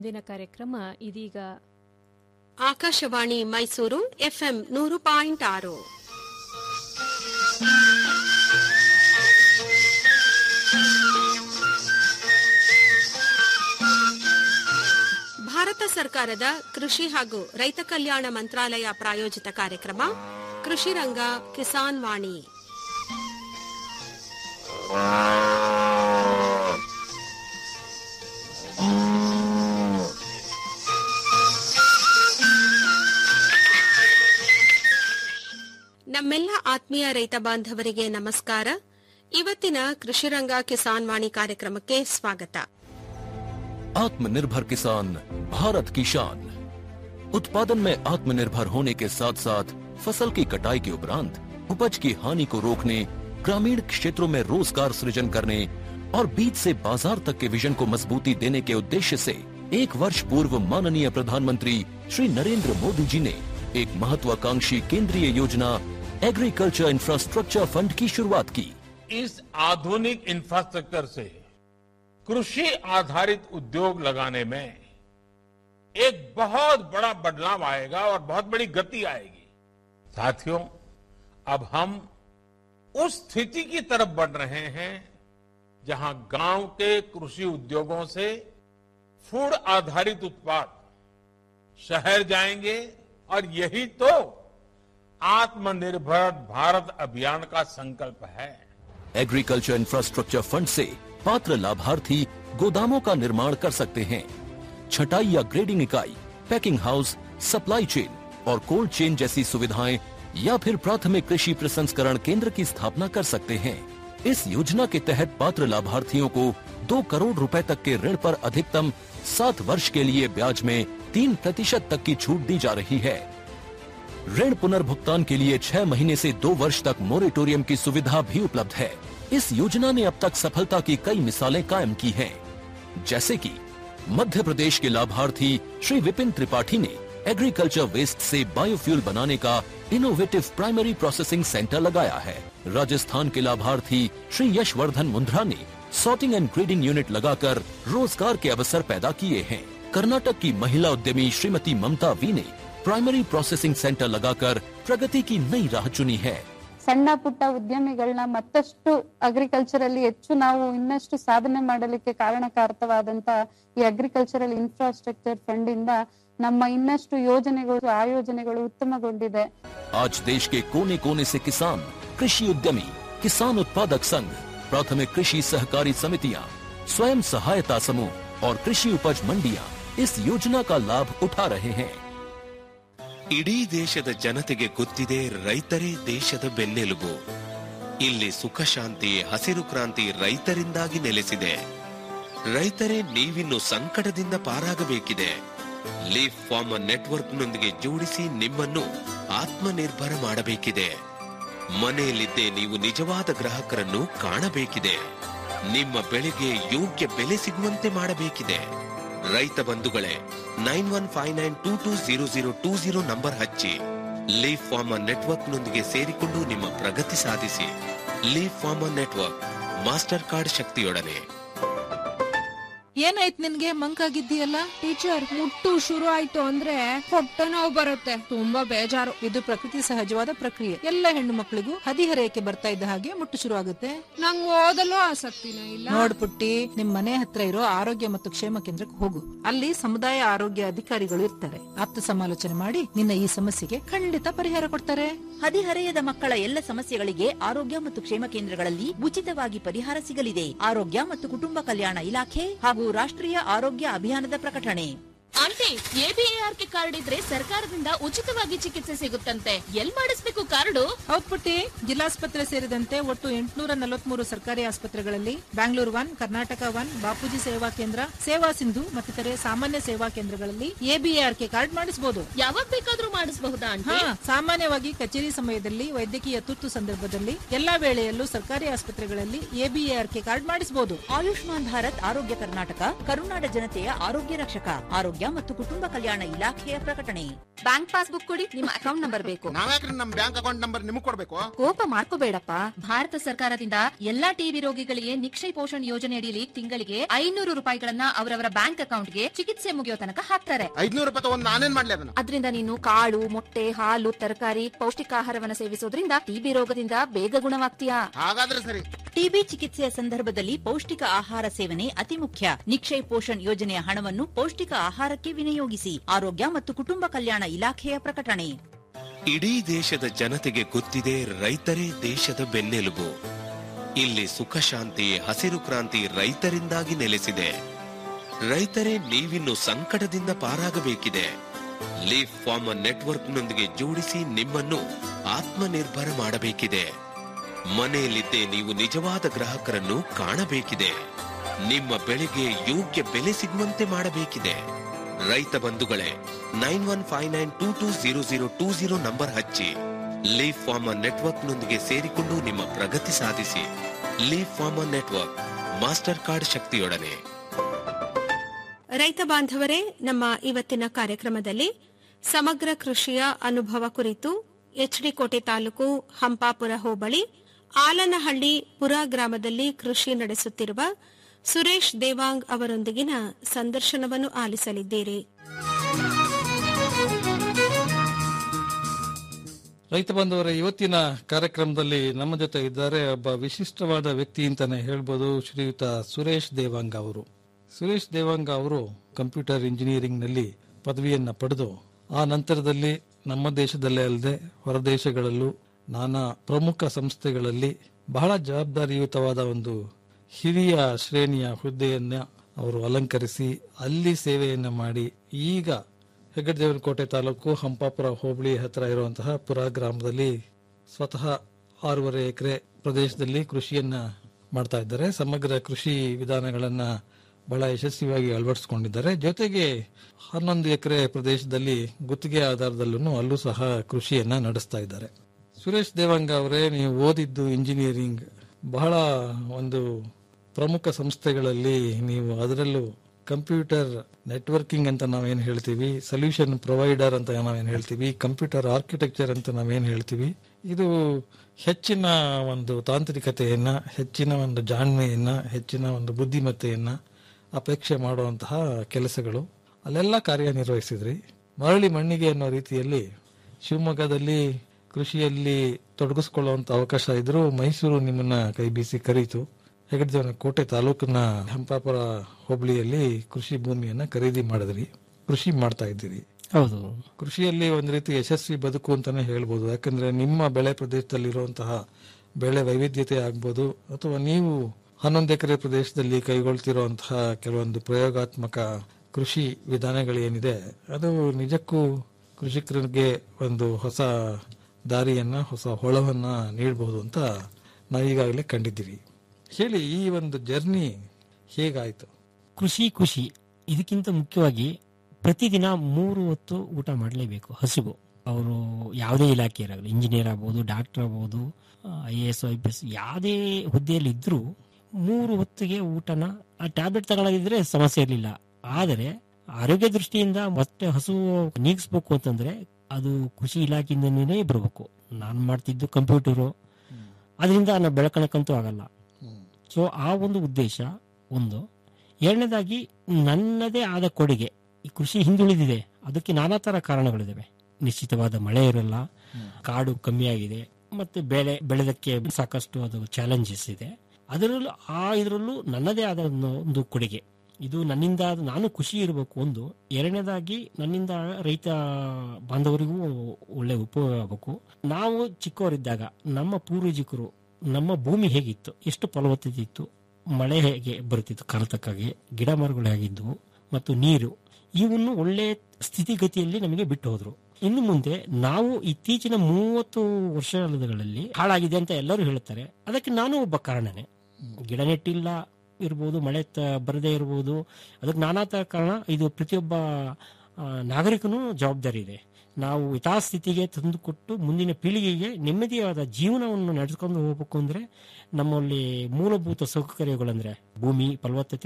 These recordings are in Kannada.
ದಿನ ಕಾರ್ಯಕ್ರಮ ಇದೀಗ ಆಕಾಶವಾಣಿ ಮೈಸೂರು ಎಫ್ಎಂ ನೂರು ಪಾಯಿಂಟ್ ಆರು ಭಾರತ ಸರ್ಕಾರದ ಕೃಷಿ ಹಾಗೂ ರೈತ ಕಲ್ಯಾಣ ಮಂತ್ರಾಲಯ ಪ್ರಾಯೋಜಿತ ಕಾರ್ಯಕ್ರಮ ಕೃಷಿ ರಂಗ ಕಿಸಾನ್ ವಾಣಿ ನಮ್ಮೆಲ್ಲ ಆತ್ಮೀಯ ರೈತ ಬಾಂಧವರಿಗೆ ನಮಸ್ಕಾರ ಇವತ್ತಿನ ಕೃಷಿರಂಗ ಕಿಸಾನ್ ವಾಣಿ ಕಾರ್ಯಕ್ರಮಕ್ಕೆ ಸ್ವಾಗತ आत्मनिर्भर किसान भारत की शान उत्पादन में आत्मनिर्भर होने के साथ साथ फसल की कटाई के उपरांत उपज की हानि को रोकने ग्रामीण क्षेत्रों में रोजगार सृजन करने और बीज से बाजार तक के विजन को मजबूती देने के उद्देश्य से एक वर्ष पूर्व माननीय प्रधानमंत्री श्री नरेंद्र मोदी जी ने एक महत्वाकांक्षी केंद्रीय योजना एग्रीकल्चर इंफ्रास्ट्रक्चर फंड की शुरुआत की इस आधुनिक इंफ्रास्ट्रक्चर से कृषि आधारित उद्योग लगाने में एक बहुत बड़ा बदलाव आएगा और बहुत बड़ी गति आएगी साथियों अब हम उस स्थिति की तरफ बढ़ रहे हैं जहां गांव के कृषि उद्योगों से फूड आधारित उत्पाद शहर जाएंगे और यही तो आत्मनिर्भर भारत अभियान का संकल्प है एग्रीकल्चर इंफ्रास्ट्रक्चर फंड से पात्र लाभार्थी गोदामों का निर्माण कर सकते हैं छटाई या ग्रेडिंग इकाई पैकिंग हाउस सप्लाई चेन और कोल्ड चेन जैसी सुविधाएं या फिर प्राथमिक कृषि प्रसंस्करण केंद्र की स्थापना कर सकते हैं इस योजना के तहत पात्र लाभार्थियों को दो करोड़ रुपए तक के ऋण पर अधिकतम सात वर्ष के लिए ब्याज में तीन प्रतिशत तक की छूट दी जा रही है ऋण पुनर्भुगतान के लिए छह महीने से दो वर्ष तक मोरेटोरियम की सुविधा भी उपलब्ध है इस योजना ने अब तक सफलता की कई मिसालें कायम की हैं, जैसे कि मध्य प्रदेश के लाभार्थी श्री विपिन त्रिपाठी ने एग्रीकल्चर वेस्ट से बायोफ्यूल बनाने का इनोवेटिव प्राइमरी प्रोसेसिंग सेंटर लगाया है राजस्थान के लाभार्थी श्री यशवर्धन मुंद्रा ने सॉर्टिंग एंड ग्रेडिंग यूनिट लगाकर रोजगार के अवसर पैदा किए हैं कर्नाटक की महिला उद्यमी श्रीमती ममता वी ने प्राइमरी प्रोसेसिंग सेंटर लगाकर प्रगति की नई राह चुनी है ಸಣ್ಣ ಪುಟ್ಟ ಉದ್ಯಮಿಗಳನ್ನ ಮತ್ತಷ್ಟು ಅಗ್ರಿಕಲ್ಚರ್ ಅಲ್ಲಿ ಹೆಚ್ಚು ನಾವು ಇನ್ನಷ್ಟು ಸಾಧನೆ ಮಾಡಲಿಕ್ಕೆ ಕಾರಣಕಾರಕವಾದಂತ ಈ ಅಗ್ರಿಕಲ್ಚರಲ್ ಇನ್ಫ್ರಾಸ್ಟ್ರಕ್ಚರ್ ಫಂಡ್ ಇಂದ ನಮ್ಮ ಇನ್ನಷ್ಟು ಯೋಜನೆಗಳು ಆಯೋಜನೆಗಳು ಉತ್ತಮಗೊಂಡಿದೆ आज देश के कोने कोने से किसान कृषि उद्यमी किसान उत्पादक संघ प्राथमिक कृषि सहकारी समितियां स्वयं सहायता समूह और कृषि उपज मंडियां इस योजना का लाभ उठा रहे हैं ಇಡೀ ದೇಶದ ಜನತೆಗೆ ಗೊತ್ತಿದೆ ರೈತರೇ ದೇಶದ ಬೆನ್ನೆಲುಬು ಇಲ್ಲಿ ಸುಖ ಶಾಂತಿ ಹಸಿರು ಕ್ರಾಂತಿ ರೈತರಿಂದಾಗಿ ನೆಲೆಸಿದೆ ರೈತರೇ ನೀವಿನ್ನು ಸಂಕಟದಿಂದ ಪಾರಾಗಬೇಕಿದೆ ಲೀಫ್ ಫಾರ್ಮರ್ ನೆಟ್ವರ್ಕ್ನೊಂದಿಗೆ ಜೋಡಿಸಿ ನಿಮ್ಮನ್ನು ಆತ್ಮನಿರ್ಭರ ಮಾಡಬೇಕಿದೆ ಮನೆಯಲ್ಲಿದ್ದೇ ನೀವು ನಿಜವಾದ ಗ್ರಾಹಕರನ್ನು ಕಾಣಬೇಕಿದೆ ನಿಮ್ಮ ಬೆಳೆಗೆ ಯೋಗ್ಯ ಬೆಲೆ ಸಿಗುವಂತೆ ಮಾಡಬೇಕಿದೆ ರೈತ ಬಂಧುಗಳೇ nine one five nine two two zero zero two zero number ಹಚ್ಚಿ ಲೀಫ್ ಫಾರ್ಮರ್ ನೆಟ್ವರ್ಕ್ನೊಂದಿಗೆ ಸೇರಿಕೊಂಡು ನಿಮ್ಮ ಪ್ರಗತಿ ಸಾಧಿಸಿ leaf farmer network master card ಶಕ್ತಿಯೊಡನೆ ಏನಾಯ್ತು ನಿನ್ಗೆ ಮಂಕಾಗಿದ್ದೀಯಲ್ಲ ಟೀಚರ್ ಮುಟ್ಟು ಶುರು ಆಯ್ತು ಅಂದ್ರೆ ಹೊಟ್ಟೆ ನೋವು ಬರುತ್ತೆ ತುಂಬಾ ಬೇಜಾರು ಇದು ಪ್ರಕೃತಿ ಸಹಜವಾದ ಪ್ರಕ್ರಿಯೆ ಎಲ್ಲ ಹೆಣ್ಣು ಮಕ್ಕಳಿಗೂ ಹದಿಹರೆಯಕ್ಕೆ ಬರ್ತಾ ಇದ್ದ ಹಾಗೆ ಮುಟ್ಟು ಶುರು ಆಗುತ್ತೆ ನಂಗ್ ಓದಲು ಆಸಕ್ತಿನೂ ಇಲ್ಲ ನೋಡ್ಪುಟ್ಟಿ ನಿಮ್ ಮನೆ ಹತ್ರ ಇರೋ ಆರೋಗ್ಯ ಮತ್ತು ಕ್ಷೇಮ ಕೇಂದ್ರಕ್ಕೆ ಹೋಗು ಅಲ್ಲಿ ಸಮುದಾಯ ಆರೋಗ್ಯ ಅಧಿಕಾರಿಗಳು ಇರ್ತಾರೆ ಆಪ್ತ ಸಮಾಲೋಚನೆ ಮಾಡಿ ನಿನ್ನ ಈ ಸಮಸ್ಯೆಗೆ ಖಂಡಿತ ಪರಿಹಾರ ಕೊಡ್ತಾರೆ ಹದಿಹರೆಯದ ಮಕ್ಕಳ ಎಲ್ಲ ಸಮಸ್ಯೆಗಳಿಗೆ ಆರೋಗ್ಯ ಮತ್ತು ಕ್ಷೇಮ ಕೇಂದ್ರಗಳಲ್ಲಿ ಉಚಿತವಾಗಿ ಪರಿಹಾರ ಸಿಗಲಿದೆ ಆರೋಗ್ಯ ಮತ್ತು ಕುಟುಂಬ ಕಲ್ಯಾಣ ಇಲಾಖೆ ಹಾಗೂ ರಾಷ್ಟ್ರೀಯ ಆರೋಗ್ಯ ಅಭಿಯಾನದ ಪ್ರಕಟಣೆ ಆಂಟಿ ಎಬಿಎಆರ್ಕೆ ಕಾರ್ಡ್ ಇದ್ರೆ ಸರ್ಕಾರದಿಂದ ಉಚಿತವಾಗಿ ಚಿಕಿತ್ಸೆ ಸಿಗುತ್ತಂತೆ ಎಲ್ ಮಾಡಿಸ್ಬೇಕು ಕಾರ್ಡು ಹೌದ್ ಪುಟ್ಟಿ ಜಿಲ್ಲಾಸ್ಪತ್ರೆ ಸೇರಿದಂತೆ ಒಟ್ಟು ಎಂಟುನೂರ ನಲವತ್ಮೂರು ಸರ್ಕಾರಿ ಆಸ್ಪತ್ರೆಗಳಲ್ಲಿ ಬ್ಯಾಂಗ್ಳೂರು ಒನ್ ಕರ್ನಾಟಕ ಒನ್ ಬಾಪೂಜಿ ಸೇವಾ ಕೇಂದ್ರ ಸೇವಾ ಸಿಂಧು ಮತ್ತಿತರೆ ಸಾಮಾನ್ಯ ಸೇವಾ ಕೇಂದ್ರಗಳಲ್ಲಿ ಎಬಿಎಆರ್ಕೆ ಕಾರ್ಡ್ ಮಾಡಿಸಬಹುದು ಯಾವಾಗ ಬೇಕಾದ್ರೂ ಮಾಡಿಸಬಹುದಾ ಹಾ ಆಂಟಿ ಸಾಮಾನ್ಯವಾಗಿ ಕಚೇರಿ ಸಮಯದಲ್ಲಿ ವೈದ್ಯಕೀಯ ತುರ್ತು ಸಂದರ್ಭದಲ್ಲಿ ಎಲ್ಲಾ ವೇಳೆಯಲ್ಲೂ ಸರ್ಕಾರಿ ಆಸ್ಪತ್ರೆಗಳಲ್ಲಿ ಎಬಿಎಆರ್ಕೆ ಕಾರ್ಡ್ ಮಾಡಿಸಬಹುದು ಆಯುಷ್ಮಾನ್ ಭಾರತ್ ಆರೋಗ್ಯ ಕರ್ನಾಟಕ ಕರುನಾಡ ಜನತೆಯ ಆರೋಗ್ಯ ರಕ್ಷಕ ಆರೋಗ್ಯ ಆರೋಗ್ಯ ಮತ್ತು ಕುಟುಂಬ ಕಲ್ಯಾಣ ಇಲಾಖೆಯ ಪ್ರಕಟಣೆ ಬ್ಯಾಂಕ್ ಪಾಸ್ಬುಕ್ ಕೊಡಿ ನಿಮ್ಮ ಅಕೌಂಟ್ ನಂಬರ್ ಬೇಕು ನಾವ್ಯಾಕ್ರಿ ನಮ್ ಬ್ಯಾಂಕ್ ಅಕೌಂಟ್ ನಂಬರ್ ನಿಮಗ್ ಕೊಡ್ಬೇಕು ಕೋಪ ಮಾಡ್ಕೋಬೇಡಪ್ಪ ಭಾರತ ಸರ್ಕಾರದಿಂದ ಎಲ್ಲಾ ಟಿಬಿ ರೋಗಿಗಳಿಗೆ ನಿಕ್ಷಯ ಪೋಷಣ್ ಯೋಜನೆ ಅಡಿಯಲ್ಲಿ ತಿಂಗಳಿಗೆ ಐನೂರು ರೂಪಾಯಿಗಳನ್ನ ಅವರವರ ಬ್ಯಾಂಕ್ ಅಕೌಂಟ್ಗೆ ಚಿಕಿತ್ಸೆ ಮುಗಿಯೋ ತನಕ ಹಾಕ್ತಾರೆ ಐದ್ನೂರು ರೂಪಾಯಿ ತಗೊಂಡ್ ನಾನೇನ್ ಮಾಡ್ಲಿ ಅದನ್ನ ಅದರಿಂದ ನೀನು ಕಾಳು ಮೊಟ್ಟೆ ಹಾಲು ತರಕಾರಿ ಪೌಷ್ಟಿಕಾಹಾರವನ್ನ ಸೇವಿಸೋದ್ರಿಂದ ಟಿಬಿ ರೋಗದಿಂದ ಬೇಗ ಗುಣವಾಗ್ತೀಯಾ ಹಾಗಾದ್ರೆ ಸರಿ ಟಿಬಿ ಚಿಕಿತ್ಸೆಯ ಸಂದರ್ಭದಲ್ಲಿ ಪೌಷ್ಟಿಕ ಆಹಾರ ಸೇವನೆ ಅತಿ ಮುಖ್ಯ ನಿಕ್ಷಯ್ ಪೋಷಣ್ ಯೋಜನೆಯ ಹಣವನ್ನು ಪೌಷ್ಟಿಕ ಆಹಾರಕ್ಕೆ ವಿನಿಯೋಗಿಸಿ ಆರೋಗ್ಯ ಮತ್ತು ಕುಟುಂಬ ಕಲ್ಯಾಣ ಇಲಾಖೆಯ ಪ್ರಕಟಣೆ ಇಡೀ ದೇಶದ ಜನತೆಗೆ ಗೊತ್ತಿದೆ ರೈತರೇ ದೇಶದ ಬೆನ್ನೆಲುಬು ಇಲ್ಲಿ ಸುಖ ಶಾಂತಿ ಹಸಿರು ಕ್ರಾಂತಿ ರೈತರಿಂದಾಗಿ ನೆಲೆಸಿದೆ ರೈತರೇ ನೀವಿನ್ನು ಸಂಕಟದಿಂದ ಪಾರಾಗಬೇಕಿದೆ ಲೀಫ್ ಫಾರ್ಮರ್ ನೆಟ್ವರ್ಕ್ನೊಂದಿಗೆ ಜೋಡಿಸಿ ನಿಮ್ಮನ್ನು ಆತ್ಮನಿರ್ಭರ ಮಾಡಬೇಕಿದೆ ಮನೆಯಲ್ಲಿದ್ದೇ ನೀವು ನಿಜವಾದ ಗ್ರಾಹಕರನ್ನು ಕಾಣಬೇಕಿದೆ ನಿಮ್ಮ ಬೆಳೆಗೆ ಯೋಗ್ಯ ಬೆಲೆ ಸಿಗುವಂತೆ ಮಾಡಬೇಕಿದೆ ರೈತ ಬಂಧುಗಳೇ nine one five nine two two zero zero two zero number ಹಚ್ಚಿ ಲೀಫ್ ಫಾರ್ಮರ್ ನೆಟ್ವರ್ಕ್ನೊಂದಿಗೆ ಸೇರಿಕೊಂಡು ನಿಮ್ಮ ಪ್ರಗತಿ ಸಾಧಿಸಿ leaf farmer network master card ಶಕ್ತಿಯೊಡನೆ ರೈತ ಬಾಂಧವರೇ ನಮ್ಮ ಇವತ್ತಿನ ಕಾರ್ಯಕ್ರಮದಲ್ಲಿ ಸಮಗ್ರ ಕೃಷಿಯ ಅನುಭವ ಕುರಿತು ಎಚ್ಡಿ ಕೋಟೆ ತಾಲೂಕು ಹಂಪಾಪುರ ಹೋಬಳಿ ಆಲನಹಳ್ಳಿ ಪುರ ಗ್ರಾಮದಲ್ಲಿ ಕೃಷಿ ನಡೆಸುತ್ತಿರುವ ಸುರೇಶ್ ದೇವಾಂಗ್ ಅವರೊಂದಿಗಿನ ಸಂದರ್ಶನವನ್ನು ಆಲಿಸಲಿದ್ದೀರಿ ರೈತ ಬಂಧುವರ ಇವತ್ತಿನ ಕಾರ್ಯಕ್ರಮದಲ್ಲಿ ನಮ್ಮ ಜೊತೆ ಇದ್ದಾರೆ ಒಬ್ಬ ವಿಶಿಷ್ಟವಾದ ವ್ಯಕ್ತಿ ಅಂತಾನೆ ಹೇಳ್ಬೋದು ಶ್ರೀಯುತ ಸುರೇಶ್ ದೇವಾಂಗ ಅವರು ಸುರೇಶ್ ದೇವಾಂಗ ಅವರು ಕಂಪ್ಯೂಟರ್ ಇಂಜಿನಿಯರಿಂಗ್ ನಲ್ಲಿ ಪದವಿಯನ್ನ ಪಡೆದು ಆ ನಂತರದಲ್ಲಿ ನಮ್ಮ ದೇಶದಲ್ಲೇ ಅಲ್ಲದೆ ಹೊರದೇಶಗಳಲ್ಲೂ ನಾನಾ ಪ್ರಮುಖ ಸಂಸ್ಥೆಗಳಲ್ಲಿ ಬಹಳ ಜವಾಬ್ದಾರಿಯುತವಾದ ಒಂದು ಹಿರಿಯ ಶ್ರೇಣಿಯ ಹುದ್ದೆಯನ್ನ ಅವರು ಅಲಂಕರಿಸಿ ಅಲ್ಲಿ ಸೇವೆಯನ್ನ ಮಾಡಿ ಈಗ ಹೆಗ್ಗಡದೇವನಕೋಟೆ ತಾಲೂಕು ಹಂಪಾಪುರ ಹೋಬಳಿ ಹತ್ರ ಇರುವಂತಹ ಪುರ ಗ್ರಾಮದಲ್ಲಿ ಸ್ವತಃ ಆರೂವರೆ ಎಕರೆ ಪ್ರದೇಶದಲ್ಲಿ ಕೃಷಿಯನ್ನ ಮಾಡ್ತಾ ಇದ್ದಾರೆ ಸಮಗ್ರ ಕೃಷಿ ವಿಧಾನಗಳನ್ನ ಬಹಳ ಯಶಸ್ವಿಯಾಗಿ ಅಳವಡಿಸಿಕೊಂಡಿದ್ದಾರೆ ಜೊತೆಗೆ ಹನ್ನೊಂದು ಎಕರೆ ಪ್ರದೇಶದಲ್ಲಿ ಗುತ್ತಿಗೆ ಆಧಾರದಲ್ಲೂ ಅಲ್ಲೂ ಸಹ ಕೃಷಿಯನ್ನ ನಡೆಸ್ತಾ ಇದ್ದಾರೆ ಸುರೇಶ್ ದೇವಂಗ ಅವರೇ ನೀವು ಓದಿದ್ದು ಇಂಜಿನಿಯರಿಂಗ್ ಬಹಳ ಒಂದು ಪ್ರಮುಖ ಸಂಸ್ಥೆಗಳಲ್ಲಿ ನೀವು ಅದರಲ್ಲೂ ಕಂಪ್ಯೂಟರ್ ನೆಟ್ವರ್ಕಿಂಗ್ ಅಂತ ನಾವೇನ್ ಹೇಳ್ತೀವಿ ಸೊಲ್ಯೂಷನ್ ಪ್ರೊವೈಡರ್ ಅಂತ ನಾವೇನ್ ಹೇಳ್ತೀವಿ ಕಂಪ್ಯೂಟರ್ ಆರ್ಕಿಟೆಕ್ಚರ್ ಅಂತ ನಾವೇನ್ ಹೇಳ್ತೀವಿ ಇದು ಹೆಚ್ಚಿನ ಒಂದು ತಾಂತ್ರಿಕತೆಯನ್ನ ಹೆಚ್ಚಿನ ಒಂದು ಜಾಣ್ಮೆಯನ್ನ ಹೆಚ್ಚಿನ ಒಂದು ಬುದ್ಧಿಮತ್ತೆಯನ್ನ ಅಪೇಕ್ಷೆ ಮಾಡುವಂತಹ ಕೆಲಸಗಳು ಅಲ್ಲೆಲ್ಲ ಕಾರ್ಯನಿರ್ವಹಿಸಿದ್ರಿ ಮರಳಿ ಮಣ್ಣಿಗೆ ಅನ್ನೋ ರೀತಿಯಲ್ಲಿ ಶಿವಮೊಗ್ಗದಲ್ಲಿ ಕೃಷಿಯಲ್ಲಿ ತೊಡಗಿಸ್ಕೊಳ್ಳುವಂತ ಅವಕಾಶ ಇದ್ರು ಮೈಸೂರು ನಿಮ್ಮನ್ನ ಕೈ ಬೀಸಿ ಕರೀತು ಹೆಗಡದೇವನ ಕೋಟೆ ತಾಲೂಕಿನ ಹಂಪಾಪುರ ಹೋಬಳಿಯಲ್ಲಿ ಕೃಷಿ ಭೂಮಿಯನ್ನ ಖರೀದಿ ಮಾಡಿದ್ರಿ ಕೃಷಿ ಮಾಡ್ತಾ ಇದ್ದೀರಿ ಹೌದು ಕೃಷಿಯಲ್ಲಿ ಒಂದ್ ರೀತಿ ಯಶಸ್ವಿ ಬದುಕು ಅಂತಾನೆ ಹೇಳ್ಬೋದು ಯಾಕಂದ್ರೆ ನಿಮ್ಮ ಬೆಳೆ ಪ್ರದೇಶದಲ್ಲಿರುವಂತಹ ಬೆಳೆ ವೈವಿಧ್ಯತೆ ಆಗ್ಬೋದು ಅಥವಾ ನೀವು ಹನ್ನೊಂದು ಎಕರೆ ಪ್ರದೇಶದಲ್ಲಿ ಕೈಗೊಳ್ತಿರುವಂತಹ ಕೆಲವೊಂದು ಪ್ರಯೋಗಾತ್ಮಕ ಕೃಷಿ ವಿಧಾನಗಳೇನಿದೆ ಅದು ನಿಜಕ್ಕೂ ಕೃಷಿಕರಿಗೆ ಒಂದು ಹೊಸ ದಾರಿಯನ್ನ ಹೊಸ ಹೊಳವನ್ನ ನೀಡಬಹುದು ಅಂತ ನಾವೀಗಾಗಲೇ ಕಂಡಿದ್ದೀವಿ ಹೇಳಿ ಈ ಒಂದು ಜರ್ನಿ ಹೇಗಾಯ್ತು ಕೃಷಿ ಖುಷಿ ಇದಕ್ಕಿಂತ ಮುಖ್ಯವಾಗಿ ಪ್ರತಿದಿನ ಮೂರು ಹೊತ್ತು ಊಟ ಮಾಡಲೇಬೇಕು ಹಸಿವು ಅವರು ಯಾವುದೇ ಇಲಾಖೆ ಇರಲಿ ಇಂಜಿನಿಯರ್ ಆಗ್ಬೋದು ಡಾಕ್ಟರ್ ಆಗ್ಬೋದು I A S I P S ಯಾವುದೇ ಹುದ್ದೆಯಲ್ಲಿ ಇದ್ರೂ ಮೂರು ಹೊತ್ತಿಗೆ ಊಟನ ಆ ಟ್ಯಾಬ್ಲೆಟ್ ತಗೊಳ್ಳೋದಿದ್ರೆ ಸಮಸ್ಯೆ ಇರಲಿಲ್ಲ ಆದರೆ ಆರೋಗ್ಯ ದೃಷ್ಟಿಯಿಂದ ಮತ್ತೆ ಹಸುವು ನೀಗಿಸ್ಬೇಕು ಅಂತಂದ್ರೆ ಅದು ಕೃಷಿ ಇಲಾಖೆಯಿಂದನೇ ಬರಬೇಕು ನಾನು ಮಾಡ್ತಿದ್ದು ಕಂಪ್ಯೂಟರು ಅದರಿಂದ ನಾವು ಬೆಳ್ಕೊಳಕ್ಕಂತೂ ಆಗಲ್ಲ ಸೊ ಆ ಒಂದು ಉದ್ದೇಶ ಒಂದು ಎರಡನೇದಾಗಿ ನನ್ನದೇ ಆದ ಕೊಡುಗೆ ಈ ಕೃಷಿ ಹಿಂದುಳಿದಿದೆ ಅದಕ್ಕೆ ನಾನಾ ತರ ಕಾರಣಗಳಿದಾವೆ ನಿಶ್ಚಿತವಾದ ಮಳೆ ಇರಲ್ಲ ಕಾಡು ಕಮ್ಮಿ ಆಗಿದೆ ಮತ್ತೆ ಬೆಳೆ ಬೆಳೆದಕ್ಕೆ ಸಾಕಷ್ಟು ಅದು ಚಾಲೆಂಜಸ್ ಇದೆ ಅದರಲ್ಲೂ ಆ ಇದರಲ್ಲೂ ನನ್ನದೇ ಆದ ಒಂದು- ಒಂದು ಕೊಡುಗೆ ಇದು ನನ್ನಿಂದ ನಾನು ಖುಷಿ ಇರಬೇಕು ಒಂದು ಎರಡನೇದಾಗಿ ನನ್ನಿಂದ ರೈತ ಬಾಂಧವರಿಗೂ ಒಳ್ಳೆ ಉಪಯೋಗ ಆಗಬೇಕು ನಾವು ಚಿಕ್ಕವರಿದ್ದಾಗ ನಮ್ಮ ಪೂರ್ವಜಿಕರು ನಮ್ಮ ಭೂಮಿ ಹೇಗಿತ್ತು ಎಷ್ಟು ಫಲವತ್ತತೆ ಇತ್ತು ಮಳೆ ಹೇಗೆ ಬರುತ್ತಿತ್ತು ಕಾಲ ತಕ್ಕಾಗೆ ಗಿಡ ಮರಗಳು ಹೇಗಿದ್ವು ಮತ್ತು ನೀರು ಇವನ್ನು ಒಳ್ಳೆ ಸ್ಥಿತಿಗತಿಯಲ್ಲಿ ನಮಗೆ ಬಿಟ್ಟು ಹೋದ್ರು ಇನ್ನು ಮುಂದೆ ನಾವು ಇತ್ತೀಚಿನ ಮೂವತ್ತು ವರ್ಷಗಳಲ್ಲಿ ಹಾಳಾಗಿದೆ ಅಂತ ಎಲ್ಲರೂ ಹೇಳುತ್ತಾರೆ ಅದಕ್ಕೆ ನಾನು ಒಬ್ಬ ಕಾರಣನೇ ಗಿಡ ನೆಟ್ಟಿಲ್ಲ ಇರ್ಬೋದು ಮಳೆ ತ- ಬರದೇ ಇರ್ಬೋದು ಅದಕ್ಕೆ ನಾನಾ ತರ ಕಾರಣ ಇದು ಪ್ರತಿಯೊಬ್ಬ ಆ, ನಾಗರಿಕನೂ ಜವಾಬ್ದಾರಿ ಇದೆ ನಾವು ಯಥಾಸ್ಥಿತಿಗೆ ತಂದುಕೊಟ್ಟು ಮುಂದಿನ ಪೀಳಿಗೆಗೆ ನೆಮ್ಮದಿಯಾದ ಜೀವನವನ್ನು ನಡೆಸ್ಕೊಂಡು ಹೋಗ್ಬೇಕು ಅಂದ್ರೆ ನಮ್ಮಲ್ಲಿ ಮೂಲಭೂತ ಸೌಕರ್ಯಗಳಂದ್ರೆ ಭೂಮಿ ಫಲವತ್ತತೆ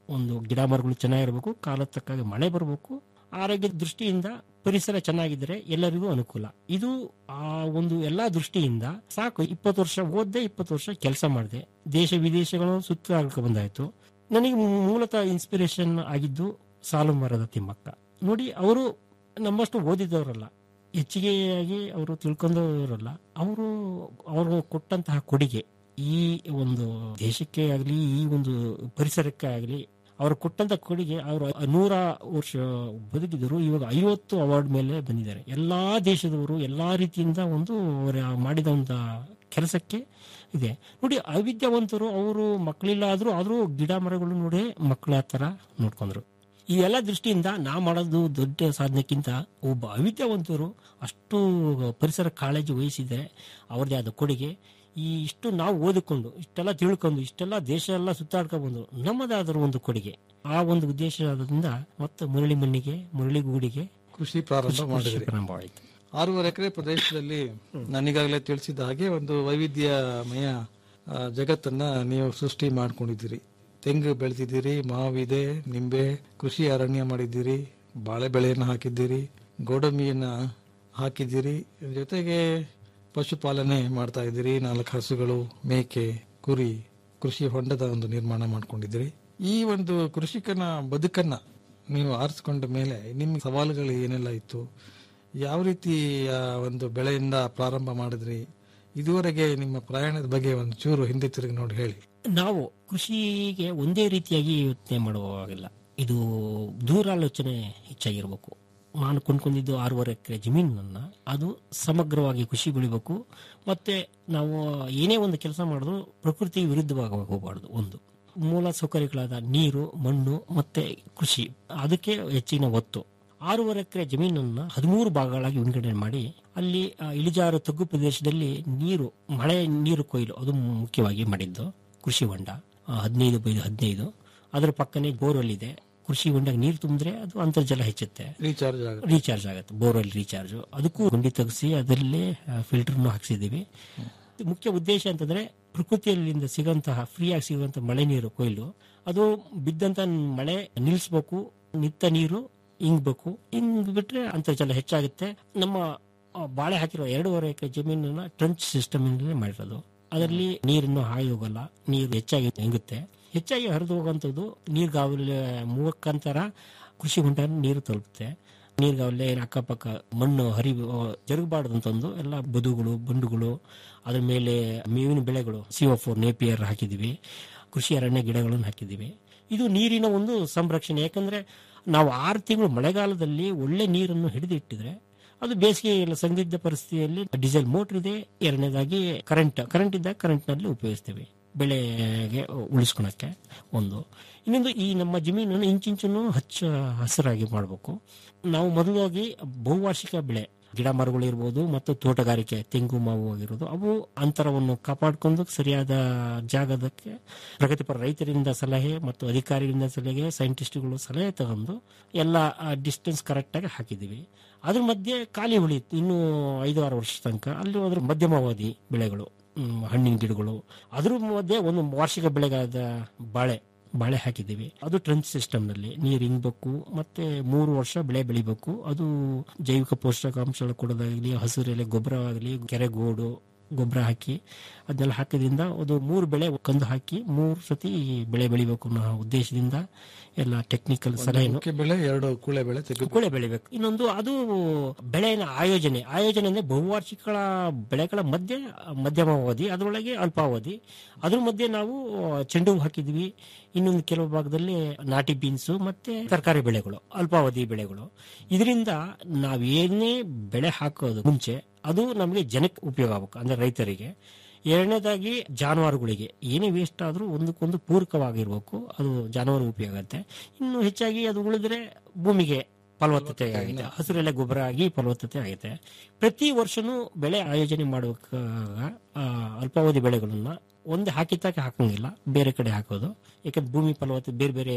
ಒಂದು ಗಿಡ ಮರಗಳು ಚೆನ್ನಾಗಿರ್ಬೇಕು ಕಾಲ ತಕ್ಕಾಗ ಮಳೆ ಬರಬೇಕು ಆರೋಗ್ಯದ ದೃಷ್ಟಿಯಿಂದ ಪರಿಸರ ಚೆನ್ನಾಗಿದ್ರೆ ಎಲ್ಲರಿಗೂ ಅನುಕೂಲ ಇದು ಆ ಒಂದು ಎಲ್ಲಾ ದೃಷ್ಟಿಯಿಂದ ಸಾಕು ಇಪ್ಪತ್ತು ವರ್ಷ ಓದ್ದೆ ಇಪ್ಪತ್ತು ವರ್ಷ ಕೆಲಸ ಮಾಡಿದೆ ದೇಶ ವಿದೇಶಗಳು ಸುತ್ತ ಬಂದಾಯ್ತು ನನಗೆ ಮೂಲತಃ ಇನ್ಸ್ಪಿರೇಷನ್ ಆಗಿದ್ದು ಸಾಲು ಮರದ ತಿಮ್ಮಕ್ಕ ನೋಡಿ ಅವರು ನಮ್ಮಷ್ಟು ಓದಿದವರಲ್ಲ ಹೆಚ್ಚಿಗೆಯಾಗಿ ಅವರು ತಿಳ್ಕೊಂಡವರಲ್ಲ ಅವರು ಅವರು ಕೊಟ್ಟಂತಹ ಕೊಡುಗೆ ಈ ಒಂದು ದೇಶಕ್ಕೆ ಆಗಲಿ ಈ ಒಂದು ಪರಿಸರಕ್ಕೆ ಆಗಲಿ ಅವರು ಕೊಟ್ಟಂತ ಕೊಡುಗೆ ಅವರು ನೂರ ವರ್ಷ ಬದುಕಿದರು ಇವಾಗ ಐವತ್ತು ಅವಾರ್ಡ್ ಮೇಲೆ ಬಂದಿದ್ದಾರೆ ಎಲ್ಲಾ ದೇಶದವರು ಎಲ್ಲಾ ರೀತಿಯಿಂದ ಒಂದು ಅವರ ಮಾಡಿದ ಒಂದು ಕೆಲಸಕ್ಕೆ ಇದೆ ನೋಡಿ ಅವಿದ್ಯಾವಂತರು ಅವರು ಮಕ್ಕಳಿಲ್ಲ ಆದ್ರೂ ಆದ್ರೂ ಗಿಡ ಮರಗಳು ನೋಡಿ ಮಕ್ಕಳ ತರ ನೋಡ್ಕೊಂಡ್ರು ಈ ಎಲ್ಲ ದೃಷ್ಟಿಯಿಂದ ನಾ ಮಾಡೋದು ದೊಡ್ಡ ಸಾಧನೆಕ್ಕಿಂತ ಒಬ್ಬ ಅವಿದ್ಯಾವಂತರು ಅಷ್ಟು ಪರಿಸರ ಕಾಳಜಿ ವಹಿಸಿದರೆ ಅವ್ರದೇ ಆದ ಕೊಡುಗೆ ಈ ಇಷ್ಟು ನಾವು ಓದಿಕೊಂಡು ಇಷ್ಟೆಲ್ಲ ತಿಳ್ಕೊಂಡು ಇಷ್ಟೆಲ್ಲ ದೇಶ ಎಲ್ಲ ಸುತ್ತಾಡ್ಕೊಂಡು ಬಂದು ನಮ್ಮದಾದರೂ ಒಂದು ಕೊಡುಗೆ ಆ ಒಂದು ಉದ್ದೇಶದಿಂದ ಮತ್ತೆ ಮುರಳಿ ಮಣ್ಣಿಗೆ ಮುರಳಿ ಗೂಡಿಗೆ ಕೃಷಿ ಪ್ರಾರಂಭ ಕೃಷಿ ಮಾಡಿದ್ರಿ ಪ್ರಾರಂಭವಾಯಿತು ಆರೂವರೆ ಎಕರೆ ಪ್ರದೇಶದಲ್ಲಿ ನಾನೀಗಾಗಲೇ ತಿಳಿಸಿದ ಹಾಗೆ ಒಂದು ವೈವಿಧ್ಯಮಯ ಆ, ಜಗತ್ತನ್ನ ನೀವು ಸೃಷ್ಟಿ ಮಾಡ್ಕೊಂಡಿದ್ದೀರಿ ತೆಂಗು ಬೆಳೆದಿದ್ದೀರಿ ಮಾವಿದೆ ನಿಂಬೆ ಕೃಷಿ ಅರಣ್ಯ ಮಾಡಿದ್ದೀರಿ ಬಾಳೆ ಬೆಳೆಯನ್ನು ಹಾಕಿದ್ದೀರಿ ಗೋಡಂಬಿಯನ್ನ ಹಾಕಿದ್ದೀರಿ ಜೊತೆಗೆ ಪಶುಪಾಲನೆ ಮಾಡ್ತಾ ಇದ್ದೀರಿ ನಾಲ್ಕು ಹಸುಗಳು ಮೇಕೆ ಕುರಿ ಕೃಷಿ ಹೊಂಡದ ಒಂದು ನಿರ್ಮಾಣ ಮಾಡ್ಕೊಂಡಿದ್ದೀರಿ ಈ ಒಂದು ಕೃಷಿಕನ ಬದುಕನ್ನ ನೀವು ಆರಿಸ್ಕೊಂಡ ಮೇಲೆ ನಿಮ್ಮ ಸವಾಲುಗಳು ಏನೆಲ್ಲ ಇತ್ತು ಯಾವ ರೀತಿಯ ಒಂದು ಬೆಳೆಯಿಂದ ಪ್ರಾರಂಭ ಮಾಡಿದ್ರಿ ಇದುವರೆಗೆ ನಿಮ್ಮ ಪ್ರಯಾಣದ ಬಗ್ಗೆ ಒಂದು ಚೂರು ಹಿಂದೆ ತಿರುಗಿ ನೋಡಿ ಹೇಳಿ ನಾವು ಕೃಷಿಗೆ ಒಂದೇ ರೀತಿಯಾಗಿ ಯೋಚನೆ ಮಾಡುವಾಗಿಲ್ಲ ಇದು ದೂರಾಲೋಚನೆ ಹೆಚ್ಚಾಗಿರ್ಬೇಕು ನಾನು ಕೊಂಡ್ಕೊಂಡಿದ್ದು ಆರೂವರೆ ಎಕರೆ ಜಮೀನನ್ನ ಅದು ಸಮಗ್ರವಾಗಿ ಕೃಷಿ ಬೆಳಿಬೇಕು ಮತ್ತೆ ನಾವು ಏನೇ ಒಂದು ಕೆಲಸ ಮಾಡಿದ್ರು ಪ್ರಕೃತಿ ವಿರುದ್ಧವಾಗಿ ಹೋಗಬಾರ್ದು ಒಂದು ಮೂಲ ಸೌಕರ್ಯಗಳಾದ ನೀರು ಮಣ್ಣು ಮತ್ತೆ ಕೃಷಿ ಅದಕ್ಕೆ ಹೆಚ್ಚಿನ ಒತ್ತು ಆರೂವರೆ ಎಕರೆ ಜಮೀನನ್ನ ಹದಿಮೂರು ಭಾಗಗಳಾಗಿ ವಿಂಗಡಣೆ ಮಾಡಿ ಅಲ್ಲಿ ಆ, ಇಳಿಜಾರು ತಗ್ಗು ಪ್ರದೇಶದಲ್ಲಿ ನೀರು ಮಳೆ ನೀರು ಕೊಯ್ಲು ಅದು ಮುಖ್ಯವಾಗಿ ಮಾಡಿದ್ದು ಕೃಷಿ ಹೊಂಡ ಆ, ಹದಿನೈದು ಬೈ ಹದಿನೈದು ಅದರ ಪಕ್ಕನೆ ಬೋರ್ವೆಲ್ ಇದೆ ಕೃಷಿ ಹೊಂಡಕ್ಕೆ ನೀರು ತುಂಬಿದ್ರೆ ಅದು ಅಂತರ್ಜಲ ಹೆಚ್ಚುತ್ತೆ ರೀಚಾರ್ಜ್ ಆಗುತ್ತೆ ರೀಚಾರ್ಜ್ ಆಗುತ್ತೆ ಬೋರ್ವೆಲ್ ರೀಚಾರ್ಜ್ ಅದಕ್ಕೂ ಗುಂಡಿ ತೆಗೆಸಿ ಅದರಲ್ಲೇ ಫಿಲ್ಟರ್ನು ಹಾಕ್ಸಿದೀವಿ ಮುಖ್ಯ ಉದ್ದೇಶ ಅಂತಂದ್ರೆ ಪ್ರಕೃತಿಯಲ್ಲಿಂದ ಸಿಗಂತಹ ಫ್ರೀಯಾಗಿ ಸಿಗುವಂತ ಮಳೆ ನೀರು ಕೊಯ್ಲು ಅದು ಬಿದ್ದಂತ ಮಳೆ ನಿಲ್ಲಿಸ್ಬೇಕು ನಿತ್ತ ನೀರು ಇಂಗ್ಬೇಕು ಇಂಗ್ ಬಿಟ್ರೆ ಅಂತರ್ಜಲ ಹೆಚ್ಚಾಗುತ್ತೆ ನಮ್ಮ ಆ, ಬಾಳೆ ಹಾಕಿರೋ ಎರಡೂವರೆ ಎಕರೆ ಜಮೀನನ್ನ ಟ್ರಂಚ್ ಸಿಸ್ಟಮ್ ಮಾಡಿರೋದು ಅದರಲ್ಲಿ ನೀರನ್ನು ಹಾಯಿ ಹೋಗಲ್ಲ ನೀರು ಹೆಚ್ಚಾಗಿ ಇಂಗುತ್ತೆ ಹೆಚ್ಚಾಗಿ ಹರಿದು ಹೋಗುವಂಥದ್ದು ನೀರ್ಗಾವಲೆ ಮುಖಾಂತರ ಕೃಷಿ ಹೊಂಡ ನೀರು ತಲುಪುತ್ತೆ ನೀರ್ಗಾವಲೆ ಅಕ್ಕಪಕ್ಕ ಮಣ್ಣು ಹರಿ ಜರುಗಬಾರ್ದು ಅಂತಂದು ಎಲ್ಲ ಬದುಗಳು ಬಂಡುಗಳು ಅದ್ರ ಮೇಲೆ ಮೇವಿನ ಬೆಳೆಗಳು ಸಿಒ ಫೋರ್ ನೇಪಿಯರ್ ಹಾಕಿದೀವಿ ಕೃಷಿ ಅರಣ್ಯ ಗಿಡಗಳನ್ನು ಹಾಕಿದೀವಿ ಇದು ನೀರಿನ ಒಂದು ಸಂರಕ್ಷಣೆ ಯಾಕಂದ್ರೆ ನಾವು ಆರು ತಿಂಗಳು ಮಳೆಗಾಲದಲ್ಲಿ ಒಳ್ಳೆ ನೀರನ್ನು ಹಿಡಿದಿಟ್ಟಿದ್ರೆ ಅದು ಬೇಸಿಗೆ ಇಲ್ಲ ಸಂದಿಗ್ಧ ಪರಿಸ್ಥಿತಿಯಲ್ಲಿ ಡೀಸೆಲ್ ಮೋಟರ್ ಇದೆ ಎರಡನೇದಾಗಿ ಕರೆಂಟ್ ಕರೆಂಟ್ ಇದ್ದಾಗ ಕರೆಂಟ್ ನಲ್ಲಿ ಉಪಯೋಗಿಸ್ತೀವಿ ಬೆಳೆಗೆ ಉಳಿಸ್ಕೊಳಕ್ಕೆ ಒಂದು ಇನ್ನೊಂದು ಈ ನಮ್ಮ ಜಮೀನನ್ನು ಇಂಚಿಂಚನ್ನು ಹಚ್ಚ ಹಸಿರಾಗಿ ಮಾಡಬೇಕು ನಾವು ಮೊದಲಾಗಿ ಬಹುವಾರ್ಷಿಕ ಬೆಳೆ ಗಿಡ ಮರಗಳು ಇರ್ಬೋದು ಮತ್ತು ತೋಟಗಾರಿಕೆ ತೆಂಗು ಮಾವು ಆಗಿರೋದು ಅವು ಅಂತರವನ್ನು ಕಾಪಾಡಿಕೊಂಡು ಸರಿಯಾದ ಜಾಗದಕ್ಕೆ ಪ್ರಗತಿಪರ ರೈತರಿಂದ ಸಲಹೆ ಮತ್ತು ಅಧಿಕಾರಿಗಳಿಂದ ಸಲಹೆ ಸೈಂಟಿಸ್ಟ್ಗಳು ಸಲಹೆ ತಗೊಂಡು ಎಲ್ಲ ಡಿಸ್ಟೆನ್ಸ್ ಕರೆಕ್ಟ್ ಆಗಿ ಹಾಕಿದೀವಿ ಅದ್ರ ಮಧ್ಯೆ ಖಾಲಿ ಉಳಿಯಿತು ಇನ್ನು ಐದು ಆರು ವರ್ಷ ತನಕ ಅಲ್ಲಿ ಹೋದ್ರೆ ಮಧ್ಯಮಾವಧಿ ಬೆಳೆಗಳು ಹ್ಮ್, ಹಣ್ಣಿನ ಗಿಡಗಳು ಅದ್ರ ಮಧ್ಯೆ ಒಂದು ವಾರ್ಷಿಕ ಬೆಳೆಗಾದ ಬಾಳೆ ಬಾಳೆ ಹಾಕಿದ್ದೀವಿ ಅದು ಟ್ರೆಂಚ್ ಸಿಸ್ಟಮ್ ನಲ್ಲಿ ನೀರು ಇಂಗ್ಬೇಕು ಮತ್ತೆ ಮೂರು ವರ್ಷ ಬೆಳೆ ಬೆಳಿಬೇಕು ಅದು ಜೈವಿಕ ಪೋಷಕಾಂಶಗಳು ಕೊಡೋದಾಗಲಿ ಹಸಿರೆಲೆ ಗೊಬ್ಬರ ಆಗಲಿ ಕೆರೆಗೋಡು ಗೊಬ್ಬರ ಹಾಕಿ ಅದನ್ನೆಲ್ಲ ಹಾಕಿದ್ರಿಂದ ಅದು ಮೂರು ಬೆಳೆ ಕಂದು ಹಾಕಿ ಮೂರು ಸತಿ ಬೆಳೆ ಬೆಳಿಬೇಕು ಅನ್ನೋ ಉದ್ದೇಶದಿಂದ ಎಲ್ಲ ಟೆಕ್ನಿಕಲ್ ಸಲಹೆನು ಮುಖ್ಯ ಬೆಳೆ ಎರಡು ಕೂಳೆ ಬೆಳೆ ತೆಗೆದು ಕೂಳೆ ಬೆಳಿಬೇಕು ಇನ್ನೊಂದು ಅದು ಬೆಳೆಯ ಆಯೋಜನೆ ಆಯೋಜನೆ ಅಂದ್ರೆ ಬಹುವಾರ್ಷಿಕ ಬೆಳೆಗಳ ಮಧ್ಯೆ ಮಧ್ಯಮಾವಧಿ ಅದರೊಳಗೆ ಅಲ್ಪಾವಧಿ ಅದ್ರ ಮಧ್ಯೆ ನಾವು ಚೆಂಡು ಹೂ ಹಾಕಿದ್ವಿ ಇನ್ನೊಂದು ಕೆಲವು ಭಾಗದಲ್ಲಿ ನಾಟಿ ಬೀನ್ಸು ಮತ್ತೆ ತರಕಾರಿ ಬೆಳೆಗಳು ಅಲ್ಪಾವಧಿ ಬೆಳೆಗಳು ಇದರಿಂದ ನಾವೇನೇ ಬೆಳೆ ಹಾಕೋದು ಮುಂಚೆ ಅದು ನಮಗೆ ಜನಕ್ಕೆ ಉಪಯೋಗ ಆಗಬೇಕು ಅಂದ್ರೆ ರೈತರಿಗೆ ಎರಡನೇದಾಗಿ ಜಾನುವಾರುಗಳಿಗೆ ಏನೇ ವೇಸ್ಟ್ ಆದ್ರೂ ಒಂದಕ್ಕೊಂದು ಪೂರಕವಾಗಿರ್ಬೇಕು ಅದು ಜಾನುವಾರು ಉಪಯೋಗ ಆಗುತ್ತೆ ಇನ್ನು ಹೆಚ್ಚಾಗಿ ಅದು ಉಳಿದ್ರೆ ಭೂಮಿಗೆ ಫಲವತ್ತತೆ ಆಗಿದೆ ಹಸಿರೆಲೆ ಗೊಬ್ಬರ ಆಗಿ ಫಲವತ್ತತೆ ಆಗುತ್ತೆ ಪ್ರತಿ ವರ್ಷನೂ ಬೆಳೆ ಆಯೋಜನೆ ಮಾಡುವಾಗ ಆ, ಅಲ್ಪಾವಧಿ ಬೆಳೆಗಳನ್ನ ಒಂದೇ ಹಾಕಿತ್ತಾಕೆ ಹಾಕಂಗಿಲ್ಲ ಬೇರೆ ಕಡೆ ಹಾಕೋದು ಯಾಕಂದ್ರೆ ಭೂಮಿ ಫಲವತ್ತತೆ ಬೇರೆ ಬೇರೆ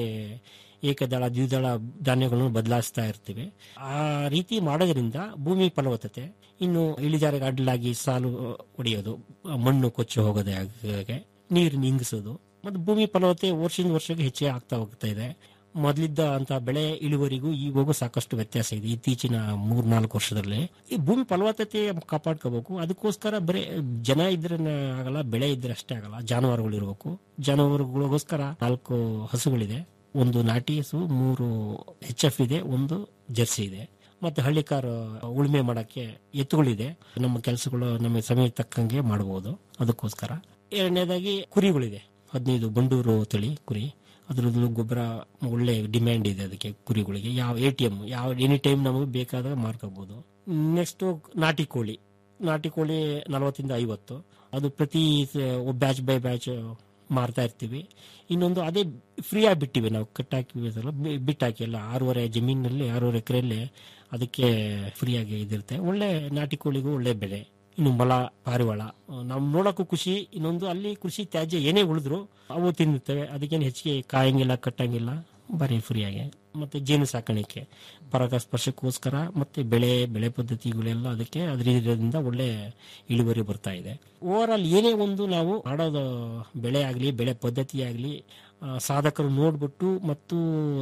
ಏಕದಳ ದ್ವಿದಳ ಧಾನ್ಯಗಳನ್ನು ಬದಲಾಯಿಸ್ತಾ ಇರ್ತೀವಿ ಆ ರೀತಿ ಮಾಡೋದ್ರಿಂದ ಭೂಮಿ ಫಲವತ್ತತೆ ಇನ್ನು ಇಳಿಜಾರಿಗೆ ಅಡ್ಡಲಾಗಿ ಸಾಲು ಹೊಡೆಯೋದು ಮಣ್ಣು ಕೊಚ್ಚಿ ಹೋಗೋದೇ ಹಾಗೆ ನೀರು ಇಂಗಿಸೋದು ಮತ್ತು ಭೂಮಿ ಫಲವತ್ತೆ ವರ್ಷದಿಂದ ವರ್ಷಕ್ಕೆ ಹೆಚ್ಚೇ ಆಗ್ತಾ ಹೋಗ್ತಾ ಇದೆ ಮೊದಲಿದ್ದ ಅಂತ ಬೆಳೆ ಇಳುವರಿಗೂ ಈವಾಗೂ ಸಾಕಷ್ಟು ವ್ಯತ್ಯಾಸ ಇದೆ ಇತ್ತೀಚಿನ ಮೂರ್ ನಾಲ್ಕು ವರ್ಷದಲ್ಲಿ ಈ ಭೂಮಿ ಫಲವತ್ತತೆ ಕಾಪಾಡ್ಕೋಬೇಕು ಅದಕ್ಕೋಸ್ಕರ ಬರೀ ಜನ ಇದ್ರೆ ಆಗಲ್ಲ ಬೆಳೆ ಇದ್ರೆ ಅಷ್ಟೇ ಆಗಲ್ಲ ಜಾನುವಾರುಗಳು ಇರಬೇಕು ಜಾನುವಾರುಗಳಿಗೋಸ್ಕರ ನಾಲ್ಕು ಹಸುಗಳಿದೆ ಒಂದು ನಾಟಿ ಹಸು ಮೂರು ಎಚ್ ಎಫ್ ಇದೆ ಒಂದು ಜರ್ಸಿ ಇದೆ ಮತ್ತೆ ಹಳ್ಳಿಕಾರ ಉಳುಮೆ ಮಾಡಕ್ಕೆ ಎತ್ತುಗಳಿದೆ ನಮ್ಮ ಕೆಲಸಗಳು ನಮ್ಮ ಸಮಯ ತಕ್ಕಂಗೆ ಮಾಡಬಹುದು ಅದಕ್ಕೋಸ್ಕರ ಎರಡನೇದಾಗಿ ಕುರಿಗಳಿದೆ ಹದಿನೈದು ಬಂಡೂರು ತಳಿ ಕುರಿ ಅದ್ರದ್ದು ಗೊಬ್ಬರ ಒಳ್ಳೆ ಡಿಮ್ಯಾಂಡ್ ಇದೆ ಅದಕ್ಕೆ ಕುರಿಗಳಿಗೆ ಯಾವ ಎ ಟಿ ಎಂ ಯಾವ ಎನಿ ಟೈಮ್ ನಮಗೆ ಬೇಕಾದಾಗ ಮಾರ್ಕೋಬಹುದು ನೆಕ್ಸ್ಟ್ ನಾಟಿ ಕೋಳಿ ನಾಟಿ ಕೋಳಿ ನಲವತ್ತಿಂದ ಐವತ್ತು ಅದು ಪ್ರತಿ ಬ್ಯಾಚ್ ಬೈ ಬ್ಯಾಚ್ ಮಾರ್ತಾ ಇರ್ತೀವಿ ಇನ್ನೊಂದು ಅದೇ ಫ್ರೀ ಆಗಿ ಬಿಟ್ಟಿವಿ ನಾವು ಕಟ್ಟಾಕಿ ಬಿಟ್ಟಾಕಿ ಎಲ್ಲ ಆರೂವರೆ ಜಮೀನಲ್ಲಿ ಆರೂವರೆ ಎಕರೆಯಲ್ಲಿ ಅದಕ್ಕೆ ಫ್ರೀಯಾಗಿ ಇದಿರುತ್ತೆ ಒಳ್ಳೆ ನಾಟಿ ಕೋಳಿಗೂ ಒಳ್ಳೆ ಬೆಲೆ ಇನ್ನು ಮೊಲ ಪಾರಿವಾಳ ನಾವು ನೋಡೋಕ್ಕೂ ಖುಷಿ ಇನ್ನೊಂದು ಅಲ್ಲಿ ಕೃಷಿ ತ್ಯಾಜ್ಯ ಏನೇ ಉಳಿದ್ರು ಅವು ತಿನ್ನುತ್ತವೆ ಅದಕ್ಕೇನು ಹೆಚ್ಚಿಗೆ ಕಾಯಂಗಿಲ್ಲ ಕಟ್ಟಂಗಿಲ್ಲ ಬರೀ ಫ್ರೀಯಾಗಿ ಮತ್ತೆ ಜೇನು ಸಾಕಾಣಿಕೆ ಪರಾಗಸ್ಪರ್ಶಕ್ಕೋಸ್ಕರ ಮತ್ತೆ ಬೆಳೆ ಬೆಳೆ ಪದ್ಧತಿಗಳೆಲ್ಲ ಅದಕ್ಕೆ ಅದರಿಂದ ಒಳ್ಳೆ ಇಳುವರಿ ಬರ್ತಾ ಇದೆ ಓವರ್ ಆಲ್ ಏನೇ ಒಂದು ನಾವು ಮಾಡೋದು ಬೆಳೆ ಆಗಲಿ ಬೆಳೆ ಪದ್ಧತಿ ಆಗಲಿ ಸಾಧಕರು ನೋಡ್ಬಿಟ್ಟು ಮತ್ತು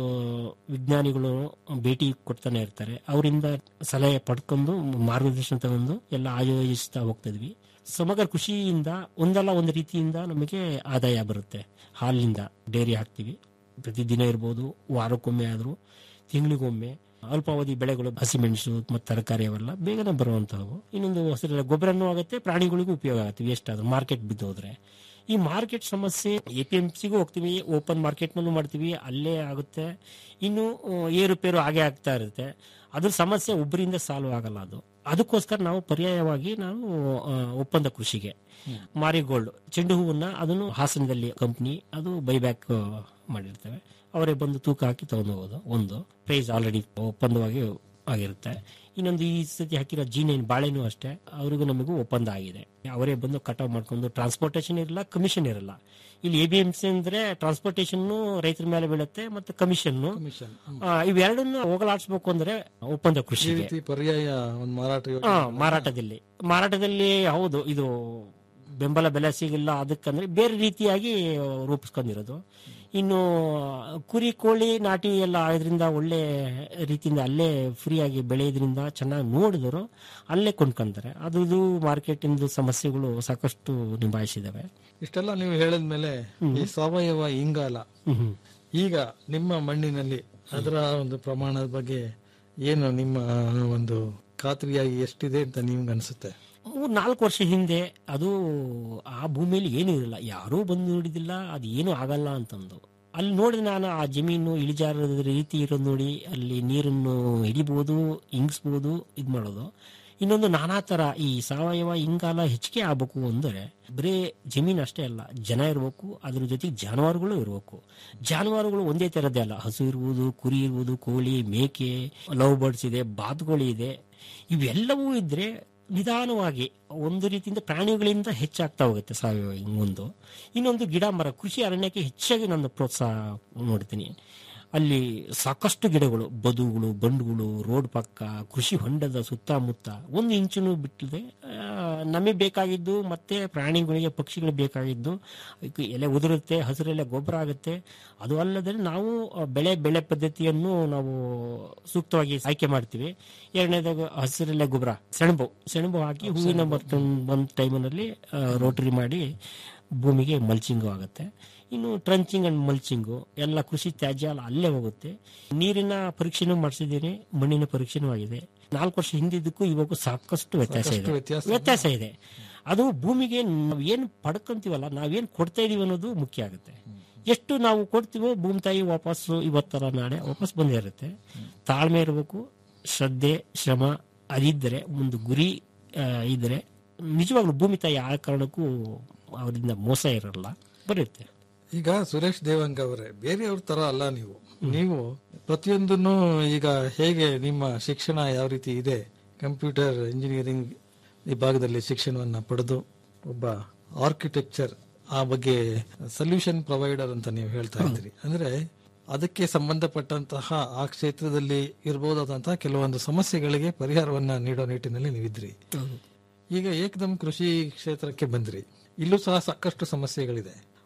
ವಿಜ್ಞಾನಿಗಳು ಭೇಟಿ ಕೊಡ್ತಾನೆ ಇರ್ತಾರೆ ಅವರಿಂದ ಸಲಹೆ ಪಡ್ಕೊಂಡು ಮಾರ್ಗದರ್ಶನ ತಗೊಂಡು ಎಲ್ಲ ಆಯೋಜಿಸ್ತಾ ಹೋಗ್ತಿದ್ವಿ ಸಮಗ್ರ ಕೃಷಿಯಿಂದ ಒಂದಲ್ಲ ಒಂದು ರೀತಿಯಿಂದ ನಮಗೆ ಆದಾಯ ಬರುತ್ತೆ ಹಾಲಿನಿಂದ ಡೈರಿ ಹಾಕ್ತಿವಿ ಪ್ರತಿದಿನ ಇರ್ಬೋದು ವಾರಕ್ಕೊಮ್ಮೆ ಆದರೂ ತಿಂಗಳಿಗೊಮ್ಮೆ ಅಲ್ಪಾವಧಿ ಬೆಳೆಗಳು ಹಸಿಮೆಣಸು ಮತ್ತು ತರಕಾರಿ ಅವೆಲ್ಲ ಬೇಗನೆ ಬರುವಂತಹವು ಇನ್ನೊಂದು ಹಸಿರೆಲ್ಲ ಗೊಬ್ಬರನೂ ಆಗುತ್ತೆ ಪ್ರಾಣಿಗಳಿಗೂ ಉಪಯೋಗ ಆಗುತ್ತೆ ವೇಸ್ಟ್ ಆದ್ರೆ ಮಾರ್ಕೆಟ್ ಬಿದ್ದೋದ್ರೆ ಈ ಮಾರ್ಕೆಟ್ ಸಮಸ್ಯೆ ಎ ಪಿ ಎಂ ಸಿಗೂ ಹೋಗ್ತೀವಿ ಓಪನ್ ಮಾರ್ಕೆಟ್ನಲ್ಲೂ ಮಾಡ್ತೀವಿ ಅಲ್ಲೇ ಆಗುತ್ತೆ ಇನ್ನು ಏರುಪೇರು ಹಾಗೆ ಆಗ್ತಾ ಇರುತ್ತೆ ಅದ್ರ ಸಮಸ್ಯೆ ಒಬ್ಬರಿಂದ ಸಾಲ್ವ್ ಆಗಲ್ಲ ಅದು ಅದಕ್ಕೋಸ್ಕರ ನಾವು ಪರ್ಯಾಯವಾಗಿ ನಾವು ಒಪ್ಪಂದ ಕೃಷಿಗೆ ಮಾರಿಗೋಲ್ಡ್ ಚೆಂಡು ಹೂವನ್ನ ಅದನ್ನು ಹಾಸನದಲ್ಲಿ ಕಂಪ್ನಿ ಅದು ಬೈಬ್ಯಾಕ್ ಮಾಡಿರ್ತೇವೆ ಅವರೇ ಬಂದು ತೂಕ ಹಾಕಿ ತಗೊಂಡು ಹೋಗೋದು ಒಂದು ಪ್ರೈಸ್ ಆಲ್ರೆಡಿ ಒಪ್ಪಂದವಾಗಿ ಆಗಿರುತ್ತೆ ಇನ್ನೊಂದು ಈ ಸತಿ ಹಾಕಿರೋ ಜೀನೇನ್ ಬಾಳೆನೂ ಅಷ್ಟೇ ಅವರಿಗೂ ನಮಗೂ ಒಪ್ಪಂದ ಆಗಿದೆ ಅವರೇ ಬಂದು ಕಟಾವ್ ಮಾಡ್ಕೊಂಡು ಟ್ರಾನ್ಸ್ಪೋರ್ಟೇಷನ್ ಇರಲ್ಲ ಕಮಿಷನ್ ಇರಲ್ಲ ಇಲ್ಲಿ ಎ ಬಿ ಎಂ ಸಿ ಅಂದ್ರೆ ಟ್ರಾನ್ಸ್ಪೋರ್ಟೇಷನ್ ರೈತರ ಮೇಲೆ ಬೀಳುತ್ತೆ ಮತ್ತೆ ಕಮಿಷನ್ ಇವೆರಡನ್ನು ಹೋಗಲಾಡಿಸ್ಬೇಕು ಅಂದ್ರೆ ಒಪ್ಪಂದ ಈ ಕೃಷಿಗೆ ರೀತಿ ಪರ್ಯಾಯ ಒಂದು ಮಾರಾಟ ಯೋಜನೆ ಹಾ, ಮಾರಾಟದಲ್ಲಿ ಮಾರಾಟದಲ್ಲಿ ಹೌದು ಇದು ಬೆಂಬಲ ಬೆಲೆ ಸಿಗಿಲ್ಲ ಅದಕ್ಕಂದ್ರೆ ಬೇರೆ ರೀತಿಯಾಗಿ ರೂಪಿಸ್ಕೊಂಡಿರೋದು ಇನ್ನು ಕುರಿ ಕೋಳಿ ನಾಟಿ ಎಲ್ಲ ಆಗೋದ್ರಿಂದ ಒಳ್ಳೆ ರೀತಿಯಿಂದ ಅಲ್ಲೇ ಫ್ರೀಯಾಗಿ ಬೆಳೆಯೋದ್ರಿಂದ ಚೆನ್ನಾಗಿ ನೋಡಿದ್ರು ಅಲ್ಲೇ ಕೊಂಡ್ಕೊಂತಾರೆ ಅದು ಮಾರ್ಕೆಟ್ ಇಂದು ಸಮಸ್ಯೆಗಳು ಸಾಕಷ್ಟು ನಿಭಾಯಿಸಿದಾವೆ ಇಷ್ಟೆಲ್ಲ ನೀವು ಹೇಳಿದ್ಮೇಲೆ ಈ ಸಾವಯವ ಇಂಗಾಲ ಈಗ ನಿಮ್ಮ ಮಣ್ಣಿನಲ್ಲಿ ಅದರ ಒಂದು ಪ್ರಮಾಣದ ಬಗ್ಗೆ ಏನು ನಿಮ್ಮ ಒಂದು ಖಾತ್ರಿಯಾಗಿ ಎಷ್ಟಿದೆ ಅಂತ ನಿಮ್ಗೆ ಅನ್ಸುತ್ತೆ ಮೂರ್ ನಾಲ್ಕು ವರ್ಷ ಹಿಂದೆ ಅದು ಆ ಭೂಮಿಯಲ್ಲಿ ಏನೂ ಇರಲಿಲ್ಲ ಯಾರೂ ಬಂದು ನೋಡಿದಿಲ್ಲ ಅದು ಏನೂ ಆಗಲ್ಲ ಅಂತಂದು ಅಲ್ಲಿ ನೋಡಿದ ನಾನು ಆ ಜಮೀನು ಇಳಿಜಾರದ ರೀತಿ ಇರೋದು ನೋಡಿ ಅಲ್ಲಿ ನೀರನ್ನು ಹಿಡಿಬಹುದು ಇಂಗಿಸ್ಬೋದು ಇದು ಮಾಡೋದು ಇನ್ನೊಂದು ನಾನಾ ತರ ಈ ಸಾವಯವ ಇಂಗಾಲ ಹೆಚ್ಚಿಗೆ ಆಗ್ಬೇಕು ಅಂದರೆ ಬರೀ ಜಮೀನು ಅಷ್ಟೇ ಅಲ್ಲ ಜನ ಇರಬೇಕು ಅದ್ರ ಜೊತೆಗೆ ಜಾನುವಾರುಗಳು ಇರಬೇಕು ಜಾನುವಾರುಗಳು ಒಂದೇ ತರದೇ ಅಲ್ಲ ಹಸು ಇರ್ಬೋದು ಕುರಿ ಇರ್ಬೋದು ಕೋಳಿ ಮೇಕೆ ಲವ್ ಬರ್ಡ್ಸ್ ಇದೆ ಬಾತುಗಳು ಇದೆ ಇವೆಲ್ಲವೂ ಇದ್ರೆ ನಿಧಾನವಾಗಿ ಒಂದು ರೀತಿಯಿಂದ ಪ್ರಾಣಿಗಳಿಂದ ಹೆಚ್ಚಾಗ್ತಾ ಹೋಗುತ್ತೆ ಸಾವಯವ ಒಂದು ಇನ್ನೊಂದು ಗಿಡ ಮರ ಕೃಷಿ ಅರಣ್ಯಕ್ಕೆ ಹೆಚ್ಚಾಗಿ ನಾನು ಪ್ರೋತ್ಸಾಹ ನೋಡ್ತೀನಿ ಅಲ್ಲಿ ಸಾಕಷ್ಟು ಗಿಡಗಳು ಬದುಗಳು ಬಂಡುಗಳು ರೋಡ್ ಪಕ್ಕ ಕೃಷಿ ಹೊಂಡದ ಸುತ್ತಮುತ್ತ ಒಂದು ಇಂಚು ಬಿಟ್ಟಿದೆ ನಮಗೆ ಬೇಕಾಗಿದ್ದು ಮತ್ತೆ ಪ್ರಾಣಿಗಳಿಗೆ ಪಕ್ಷಿಗಳಿಗೆ ಬೇಕಾಗಿದ್ದು ಇದಕ್ಕೆ ಎಲೆ ಉದುರುತ್ತೆ ಹಸಿರೆಲೆ ಗೊಬ್ಬರ ಆಗುತ್ತೆ ಅದು ಅಲ್ಲದೆ ನಾವು ಬೆಳೆ ಬೆಳೆ ಪದ್ಧತಿಯನ್ನು ನಾವು ಸೂಕ್ತವಾಗಿ ಆಯ್ಕೆ ಮಾಡ್ತೀವಿ ಎರಡನೇದಾಗ ಹಸಿರೆಲೆ ಗೊಬ್ಬರ ಸೆಣಬು ಸೆಣಬು ಹಾಕಿ ಹೂವಿನ ಒಂದು ಟೈಮಿನಲ್ಲಿ ರೋಟರಿ ಮಾಡಿ ಭೂಮಿಗೆ ಮಲ್ಚಿಂಗು ಆಗುತ್ತೆ ಇನ್ನು ಟ್ರಂಚಿಂಗ್ ಅಂಡ್ ಮಲ್ಚಿಂಗು ಎಲ್ಲ ಕೃಷಿ ತ್ಯಾಜ್ಯ ಎಲ್ಲ ಅಲ್ಲೇ ಹೋಗುತ್ತೆ ನೀರಿನ ಪರೀಕ್ಷೆನೂ ಮಾಡಿಸಿದ್ದೀನಿ ಮಣ್ಣಿನ ಪರೀಕ್ಷೆನೂ ಆಗಿದೆ ನಾಲ್ಕು ವರ್ಷ ಹಿಂದಿದ್ದಕ್ಕೂ ಇವಾಗೂ ಸಾಕಷ್ಟು ವ್ಯತ್ಯಾಸ ಸಾಕಷ್ಟು ಇದೆ ವ್ಯತ್ಯಾಸ. ವ್ಯತ್ಯಾಸ ಇದೆ ಅದು ಭೂಮಿಗೆ ನಾವ್ ಏನ್ ಪಡ್ಕೊಂತೀವಲ್ಲ ನಾವೇನ್ ಕೊಡ್ತಾ ಇದೀವಿ ಅನ್ನೋದು ಮುಖ್ಯ ಆಗುತ್ತೆ ಎಷ್ಟು ನಾವು ಕೊಡ್ತೀವೋ ಭೂಮಿ ತಾಯಿ ವಾಪಸ್ಸು ಇವತ್ತರ ನಾಳೆ ವಾಪಸ್ ಬಂದೇ ಇರುತ್ತೆ ತಾಳ್ಮೆ ಇರಬೇಕು ಶ್ರದ್ಧೆ ಶ್ರಮ ಅದಿದ್ದರೆ ಒಂದು ಗುರಿ ಆ, ಇದ್ರೆ ನಿಜವಾಗ್ಲೂ ಭೂಮಿ ತಾಯಿ ಆ ಕಾರಣಕ್ಕೂ ಅವರಿಂದ ಮೋಸ ಇರಲ್ಲ ಬರುತ್ತೆ ಈಗ ಸುರೇಶ್ ದೇವಂಗ ಅವರೇ ಬೇರೆಯವ್ರ ತರ ಅಲ್ಲ ನೀವು ನೀವು ಪ್ರತಿಯೊಂದನ್ನು ಈಗ ಹೇಗೆ ನಿಮ್ಮ ಶಿಕ್ಷಣ ಯಾವ ರೀತಿ ಇದೆ ಕಂಪ್ಯೂಟರ್ ಇಂಜಿನಿಯರಿಂಗ್ ವಿಭಾಗದಲ್ಲಿ ಶಿಕ್ಷಣವನ್ನ ಪಡೆದು ಒಬ್ಬ ಆರ್ಕಿಟೆಕ್ಚರ್ ಆ ಬಗ್ಗೆ ಸೊಲ್ಯೂಷನ್ ಪ್ರೊವೈಡರ್ ಅಂತ ನೀವು ಹೇಳ್ತಾ ಇದ್ದೀರಿ ಅಂದ್ರೆ ಅದಕ್ಕೆ ಸಂಬಂಧಪಟ್ಟಂತಹ ಆ ಕ್ಷೇತ್ರದಲ್ಲಿ ಇರಬಹುದಾದಂತಹ ಕೆಲವೊಂದು ಸಮಸ್ಯೆಗಳಿಗೆ ಪರಿಹಾರವನ್ನ ನೀಡೋ ನಿಟ್ಟಿನಲ್ಲಿ ನೀವಿದ್ರಿ ಈಗ ಏಕದಮ್ ಕೃಷಿ ಕ್ಷೇತ್ರಕ್ಕೆ ಬಂದ್ರಿ ಇಲ್ಲೂ ಸಹ ಸಾಕಷ್ಟು ಸಮಸ್ಯೆಗಳಿದೆ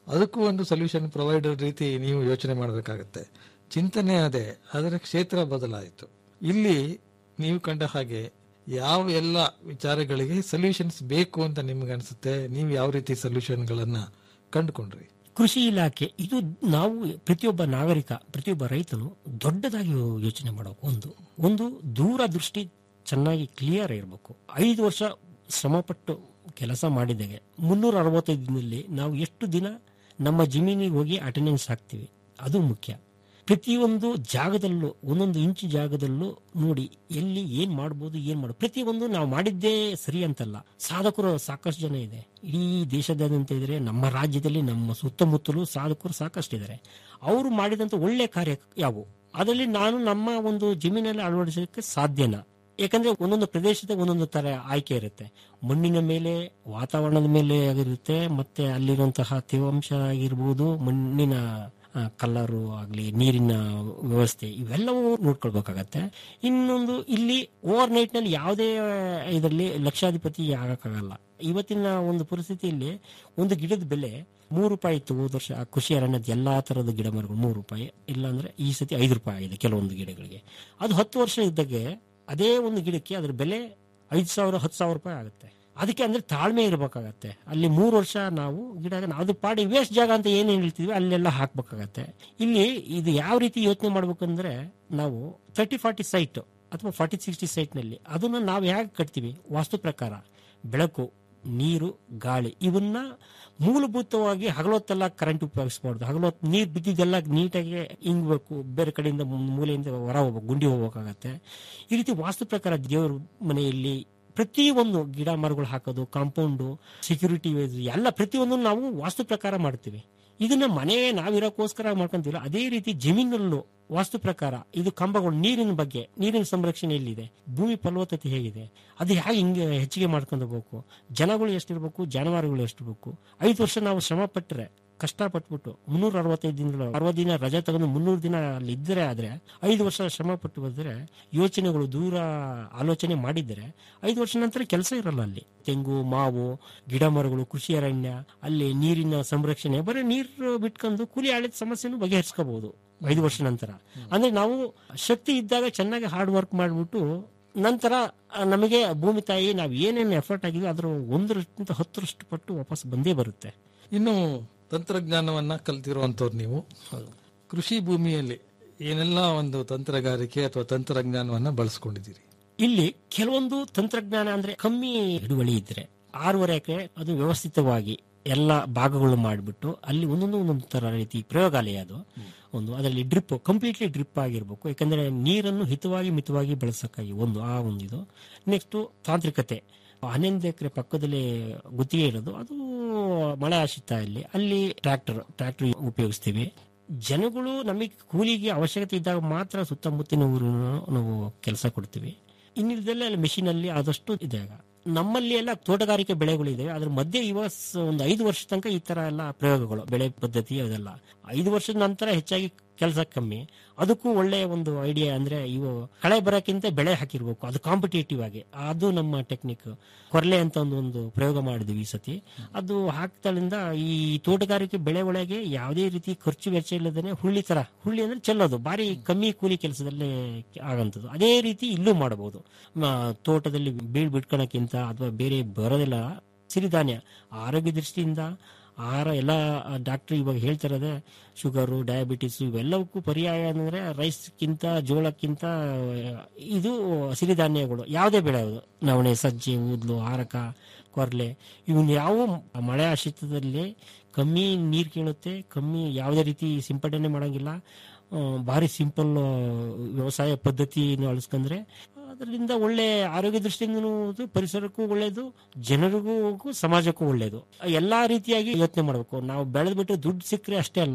ಅದಕ್ಕೂ ಒಂದು ಸೊಲ್ಯೂಷನ್ ಪ್ರೊವೈಡರ್ ರೀತಿ ನೀವು ಯೋಚನೆ ಮಾಡಬೇಕಾಗತ್ತೆ ಚಿಂತನೆ ಅದೇ ಅದರ ಕ್ಷೇತ್ರ ಬದಲಾಯಿತು ಇಲ್ಲಿ ನೀವು ಕಂಡ ಹಾಗೆ ಯಾವ ಎಲ್ಲ ವಿಚಾರಗಳಿಗೆ ಸೊಲ್ಯೂಷನ್ಸ್ ಬೇಕು ಅಂತ ನಿಮ್ಗೆ ಅನ್ಸುತ್ತೆ ನೀವು ಯಾವ ರೀತಿ ಸೊಲ್ಯೂಷನ್ಗಳನ್ನ ಕಂಡುಕೊಂಡ್ರಿ ಕೃಷಿ ಇಲಾಖೆ ಇದು ನಾವು ಪ್ರತಿಯೊಬ್ಬ ನಾಗರಿಕ ಪ್ರತಿಯೊಬ್ಬ ರೈತನು ದೊಡ್ಡದಾಗಿ ಯೋಚನೆ ಮಾಡಬೇಕು ಒಂದು ಒಂದು ದೂರದೃಷ್ಟಿ ಚೆನ್ನಾಗಿ ಕ್ಲಿಯರ್ ಇರಬೇಕು ಐದು ವರ್ಷ ಶ್ರಮಪಟ್ಟು ಕೆಲಸ ಮಾಡಿದಾಗೆ ಮುನ್ನೂರ ಅರವತ್ತೈದು ದಿನದಲ್ಲಿ ನಾವು ಎಷ್ಟು ದಿನ ನಮ್ಮ ಜಮೀನಿಗೆ ಹೋಗಿ ಅಟೆಂಡೆನ್ಸ್ ಹಾಕ್ತೀವಿ ಅದು ಮುಖ್ಯ ಪ್ರತಿಯೊಂದು ಜಾಗದಲ್ಲೂ ಒಂದೊಂದು ಇಂಚು ಜಾಗದಲ್ಲೂ ನೋಡಿ ಎಲ್ಲಿ ಏನ್ ಮಾಡ್ಬೋದು ಏನ್ ಮಾಡ ಪ್ರತಿಯೊಂದು ನಾವು ಮಾಡಿದ್ದೇ ಸರಿ ಅಂತಲ್ಲ ಸಾಧಕರು ಸಾಕಷ್ಟು ಜನ ಇದೆ ಇಡೀ ದೇಶದಾದ್ಯಂತ ಇದ್ರೆ ನಮ್ಮ ರಾಜ್ಯದಲ್ಲಿ ನಮ್ಮ ಸುತ್ತಮುತ್ತಲೂ ಸಾಧಕರು ಸಾಕಷ್ಟು ಇದ್ದಾರೆ ಅವರು ಮಾಡಿದಂತ ಒಳ್ಳೆ ಕಾರ್ಯ ಯಾವುವು ಅದರಲ್ಲಿ ನಾನು ನಮ್ಮ ಒಂದು ಜಮೀನಲ್ಲಿ ಅಳವಡಿಸಲಿಕ್ಕೆ ಸಾಧ್ಯನಾ ಯಾಕಂದ್ರೆ ಒಂದೊಂದು ಪ್ರದೇಶದ ಒಂದೊಂದು ತರ ಆಯ್ಕೆ ಇರುತ್ತೆ ಮಣ್ಣಿನ ಮೇಲೆ ವಾತಾವರಣದ ಮೇಲೆ ಆಗಿರುತ್ತೆ ಮತ್ತೆ ಅಲ್ಲಿರುವಂತಹ ತೇವಾಂಶ ಆಗಿರ್ಬೋದು ಮಣ್ಣಿನ ಕಲರು ಆಗಲಿ ನೀರಿನ ವ್ಯವಸ್ಥೆ ಇವೆಲ್ಲವೂ ನೋಡ್ಕೊಳ್ಬೇಕಾಗತ್ತೆ ಇನ್ನೊಂದು ಇಲ್ಲಿ ಓವರ್ ನೈಟ್ ನಲ್ಲಿ ಯಾವುದೇ ಇದರಲ್ಲಿ ಲಕ್ಷಾಧಿಪತಿ ಆಗಕ್ಕಾಗಲ್ಲ ಇವತ್ತಿನ ಒಂದು ಪರಿಸ್ಥಿತಿಯಲ್ಲಿ ಒಂದು ಗಿಡದ ಬೆಲೆ ಮೂರು ರೂಪಾಯಿ ಇತ್ತು ಹೋದ ವರ್ಷ ಕೃಷಿ ಅರಣ್ಯದ ಎಲ್ಲಾ ತರದ ಗಿಡ ಮರಗಳು ಮೂರು ರೂಪಾಯಿ ಇಲ್ಲಾಂದ್ರೆ ಈ ಸತಿ ಐದು ರೂಪಾಯಿ ಆಗಿದೆ ಕೆಲವೊಂದು ಗಿಡಗಳಿಗೆ ಅದು ಹತ್ತು ವರ್ಷ ಇದ್ದಾಗೆ ಅದೇ ಒಂದು ಗಿಡಕ್ಕೆ ಅದ್ರ ಬೆಲೆ ಐದು ಸಾವಿರ ಹತ್ತು ಸಾವಿರ ರೂಪಾಯಿ ಆಗುತ್ತೆ ಅದಕ್ಕೆ ಅಂದ್ರೆ ತಾಳ್ಮೆ ಇರಬೇಕಾಗತ್ತೆ ಅಲ್ಲಿ ಮೂರು ವರ್ಷ ನಾವು ಗಿಡ ಅದು ಪಾಡಿ ವೇಸ್ಟ್ ಜಾಗ ಅಂತ ಏನ್ ಹೇಳ್ತೀವಿ ಅಲ್ಲೆಲ್ಲ ಹಾಕ್ಬೇಕಾಗತ್ತೆ ಇಲ್ಲಿ ಇದು ಯಾವ ರೀತಿ ಯೋಚನೆ ಮಾಡ್ಬೇಕಂದ್ರೆ ನಾವು ತರ್ಟಿ ಫಾರ್ಟಿ ಸೈಟ್ ಅಥವಾ ಫಾರ್ಟಿ ಸಿಕ್ಸ್ಟಿ ಸೈಟ್ ನಲ್ಲಿ ಅದನ್ನ ನಾವು ಹೇಗೆ ಕಟ್ತೀವಿ ವಾಸ್ತು ಪ್ರಕಾರ ಬೆಳಕು ನೀರು ಗಾಳಿ ಇವನ್ನ ಮೂಲಭೂತವಾಗಿ ಹಗಲೊತ್ತೆಲ್ಲ ಕರೆಂಟ್ ಉಪಯೋಗಿಸಬಾರ್ದು ಹಗಲೊತ್ತು ನೀರು ಬಿದ್ದಿದ್ದೆಲ್ಲ ನೀಟಾಗಿ ಇಂಗ್ಬೇಕು ಬೇರೆ ಕಡೆಯಿಂದ ಮೂಲೆಯಿಂದ ಹೊರ ಹೋಗ್ಬೇಕು ಗುಂಡಿ ಹೋಗ್ಬೇಕಾಗತ್ತೆ ಈ ರೀತಿ ವಾಸ್ತು ಪ್ರಕಾರ ದೇವ್ರ ಮನೆಯಲ್ಲಿ ಪ್ರತಿಯೊಂದು ಗಿಡ ಮರಗಳು ಹಾಕೋದು ಕಾಂಪೌಂಡು ಸೆಕ್ಯೂರಿಟಿ ಎಲ್ಲ ಪ್ರತಿಯೊಂದು ನಾವು ವಾಸ್ತು ಪ್ರಕಾರ ಮಾಡ್ತೀವಿ ಇದನ್ನ ಮನೆ ನಾವಿರೋಕ್ಕೋಸ್ಕರ ಮಾಡ್ಕೊಂತೀವಿ ಅದೇ ರೀತಿ ಜಮೀನಲ್ಲೂ ವಾಸ್ತು ಪ್ರಕಾರ ಇದು ಕಂಬಗಳು ನೀರಿನ ಬಗ್ಗೆ ನೀರಿನ ಸಂರಕ್ಷಣೆ ಎಲ್ಲಿದೆ ಭೂಮಿ ಫಲವತ್ತತೆ ಹೇಗಿದೆ ಅದು ಹೇಗೆ ಹಿಂಗೆ ಹೆಚ್ಚಿಗೆ ಮಾಡ್ಕೊಂಡು ಹೋಗ್ಬೇಕು ಜನಗಳು ಎಷ್ಟಿರ್ಬೇಕು ಜಾನುವಾರುಗಳು ಎಷ್ಟಿರ್ಬೇಕು ಐದು ವರ್ಷ ನಾವು ಶ್ರಮ ಪಟ್ಟರೆ ಕಷ್ಟಪಟ್ಬಿಟ್ಟು ಮುನ್ನೂರ ಅರವತ್ತೈದು ದಿನಗಳು ಅರವತ್ತು ದಿನ ರಜೆ ತಗೊಂಡು ಮುನ್ನೂರು ದಿನ ಅಲ್ಲಿ ಇದ್ರೆ ಆದ್ರೆ ಐದು ವರ್ಷ ಶ್ರಮ ಪಟ್ಟು ಬಂದ್ರೆ ಯೋಚನೆಗಳು ದೂರ ಆಲೋಚನೆ ಮಾಡಿದ್ರೆ ಐದು ವರ್ಷ ನಂತರ ಕೆಲಸ ಇರಲ್ಲ ಅಲ್ಲಿ ತೆಂಗು ಮಾವು ಗಿಡ ಮರಗಳು ಕೃಷಿ ಅರಣ್ಯ ಅಲ್ಲಿ ನೀರಿನ ಸಂರಕ್ಷಣೆ ಬರೀ ನೀರು ಬಿಟ್ಕೊಂಡು ಕೂಲಿ ಆಳಿದ ಸಮಸ್ಯೆನೂ ಬಗೆಹರಿಸ್ಕೋಬಹುದು ಐದು ವರ್ಷ ನಂತರ ಅಂದ್ರೆ ನಾವು ಶಕ್ತಿ ಇದ್ದಾಗ ಚೆನ್ನಾಗಿ ಹಾರ್ಡ್ ವರ್ಕ್ ಮಾಡಿಬಿಟ್ಟು ನಂತರ ನಮಗೆ ಭೂಮಿ ತಾಯಿ ನಾವು ಏನೇನು ಎಫರ್ಟ್ ಆಗಿದ್ವಿ ಅದರ ಒಂದರಷ್ಟಿಂತ ಹತ್ತರಷ್ಟು ಪಟ್ಟು ವಾಪಸ್ ಬಂದೇ ಬರುತ್ತೆ ಇನ್ನು ತಂತ್ರಜ್ಞಾನವನ್ನ ಕಲ್ತಿರುವಂತವ್ರು ನೀವು ಕೃಷಿ ಭೂಮಿಯಲ್ಲಿ ಏನೆಲ್ಲ ಒಂದು ತಂತ್ರಗಾರಿಕೆ ಅಥವಾ ತಂತ್ರಜ್ಞಾನವನ್ನ ಬಳಸ್ಕೊಂಡಿದ್ದೀರಿ ಇಲ್ಲಿ ಕೆಲವೊಂದು ತಂತ್ರಜ್ಞಾನ ಅಂದ್ರೆ ಕಮ್ಮಿ ಹಿಡುವಳಿ ಇದ್ರೆ ಆರೂವರೆ ಎಕರೆ ಅದು ವ್ಯವಸ್ಥಿತವಾಗಿ ಎಲ್ಲ ಭಾಗಗಳು ಮಾಡಿಬಿಟ್ಟು ಅಲ್ಲಿ ಒಂದೊಂದು ಒಂದೊಂದು ತರ ರೀತಿ ಪ್ರಯೋಗಾಲಯ ಅದು ಒಂದು ಅದರಲ್ಲಿ ಡ್ರಿಪ್ ಕಂಪ್ಲೀಟ್ಲಿ ಡ್ರಿಪ್ ಆಗಿರ್ಬೇಕು ಯಾಕಂದ್ರೆ ನೀರನ್ನು ಹಿತವಾಗಿ ಮಿತವಾಗಿ ಬಳಸಕ್ಕಾಗಿ ಒಂದು ಆ ಒಂದು ಇದು ನೆಕ್ಸ್ಟ್ ತಾಂತ್ರಿಕತೆ ಹನ್ನೊಂದು ಎಕರೆ ಪಕ್ಕದಲ್ಲಿ ಗುತ್ತಿಗೆ ಇರೋದು ಅದು ಮಳೆ ಆಶ್ರಿತ ಅಲ್ಲಿ ಅಲ್ಲಿ ಟ್ರ್ಯಾಕ್ಟರ್ ಟ್ರ್ಯಾಕ್ಟರ್ ಉಪಯೋಗಿಸ್ತೀವಿ ಜನಗಳು ನಮಗೆ ಕೂಲಿಗೆ ಅವಶ್ಯಕತೆ ಇದ್ದಾಗ ಮಾತ್ರ ಸುತ್ತಮುತ್ತಿನ ಊರು ನಾವು ಕೆಲಸ ಕೊಡ್ತೀವಿ ಇನ್ನಿಲ್ದೆಲ್ಲ ಅಲ್ಲಿ ಮೆಷಿನ್ ಅಲ್ಲಿ ಆದಷ್ಟು ಇದೆ ಆಗ ನಮ್ಮಲ್ಲಿ ಎಲ್ಲ ತೋಟಗಾರಿಕೆ ಬೆಳೆಗಳಿದೆ ಅದ್ರ ಮಧ್ಯೆ ಇವಾಗ ಒಂದು ಐದು ವರ್ಷ ತನಕ ಈ ತರ ಎಲ್ಲ ಪ್ರಯೋಗಗಳು ಬೆಳೆ ಪದ್ಧತಿ ಅದೆಲ್ಲ ಐದು ವರ್ಷದ ನಂತರ ಹೆಚ್ಚಾಗಿ ಕೆಲಸ ಕಮ್ಮಿ ಅದಕ್ಕೂ ಒಳ್ಳೆಯ ಒಂದು ಐಡಿಯಾ ಅಂದ್ರೆ ಇವು ಕಳೆ ಬರೋಕ್ಕಿಂತ ಬೆಳೆ ಹಾಕಿರ್ಬೇಕು ಅದು ಕಾಂಪಿಟೇಟಿವ್ ಆಗಿ ಅದು ನಮ್ಮ ಟೆಕ್ನಿಕ್ ಕೊರ್ಲೆ ಅಂತ ಒಂದು ಒಂದು ಪ್ರಯೋಗ ಮಾಡಿದ್ವಿ ಈ ಸತಿ ಅದು ಹಾಕ್ತಳಿಂದ ಈ ತೋಟಗಾರಿಕೆ ಬೆಳೆ ಒಳಗೆ ಯಾವುದೇ ರೀತಿ ಖರ್ಚು ವೆಚ್ಚ ಇಲ್ಲದೇ ಹುಳ್ಳಿ ತರ ಹುಳ್ಳಿ ಅಂದ್ರೆ ಚೆಲ್ಲೋದು ಬಾರಿ ಕಮ್ಮಿ ಕೂಲಿ ಕೆಲಸದಲ್ಲೇ ಆಗಂತದ್ದು ಅದೇ ರೀತಿ ಇಲ್ಲೂ ಮಾಡಬಹುದು ತೋಟದಲ್ಲಿ ಬೀಳ್ ಬಿಟ್ಕೊಳಕ್ಕಿಂತ ಅಥವಾ ಬೇರೆ ಬರೋದಿಲ್ಲ ಸಿರಿಧಾನ್ಯ ಆರೋಗ್ಯ ದೃಷ್ಟಿಯಿಂದ ಆಹಾರ ಎಲ್ಲ ಡಾಕ್ಟರ್ ಇವಾಗ ಹೇಳ್ತಿರೋದೇ ಶುಗರು ಡಯಾಬಿಟಿಸ್ ಇವೆಲ್ಲವಕ್ಕೂ ಪರ್ಯಾಯ ಅಂದ್ರೆ ರೈಸ್ಗಿಂತ ಜೋಳಕ್ಕಿಂತ ಇದು ಸಿರಿಧಾನ್ಯಗಳು ಯಾವುದೇ ಬೆಳೆ ಅದು ನವಣೆ ಸಜ್ಜೆ ಊದ್ಲು ಹಾರಕ ಕೊರ್ಲೆ ಇವನ್ ಯಾವ ಮಳೆ ಆಶ್ರಿತದಲ್ಲಿ ಕಮ್ಮಿ ನೀರು ಕೇಳುತ್ತೆ ಕಮ್ಮಿ ಯಾವುದೇ ರೀತಿ ಸಿಂಪಡಣೆ ಮಾಡಂಗಿಲ್ಲ ಭಾರಿ ಸಿಂಪಲ್ ವ್ಯವಸಾಯ ಪದ್ಧತಿಯನ್ನು ಅಳಿಸ್ಕೊಂಡ್ರೆ ಅದರಿಂದ ಒಳ್ಳೆ ಆರೋಗ್ಯ ದೃಷ್ಟಿಯಿಂದನೂ ಪರಿಸರಕ್ಕೂ ಒಳ್ಳೇದು ಜನರಿಗೂ ಸಮಾಜಕ್ಕೂ ಒಳ್ಳೇದು ಎಲ್ಲಾ ರೀತಿಯಾಗಿ ಯೋಚನೆ ಮಾಡಬೇಕು ನಾವು ಬೆಳೆದ್ಬಿಟ್ಟು ದುಡ್ಡು ಸಿಕ್ಕರೆ ಅಷ್ಟೇ ಅಲ್ಲ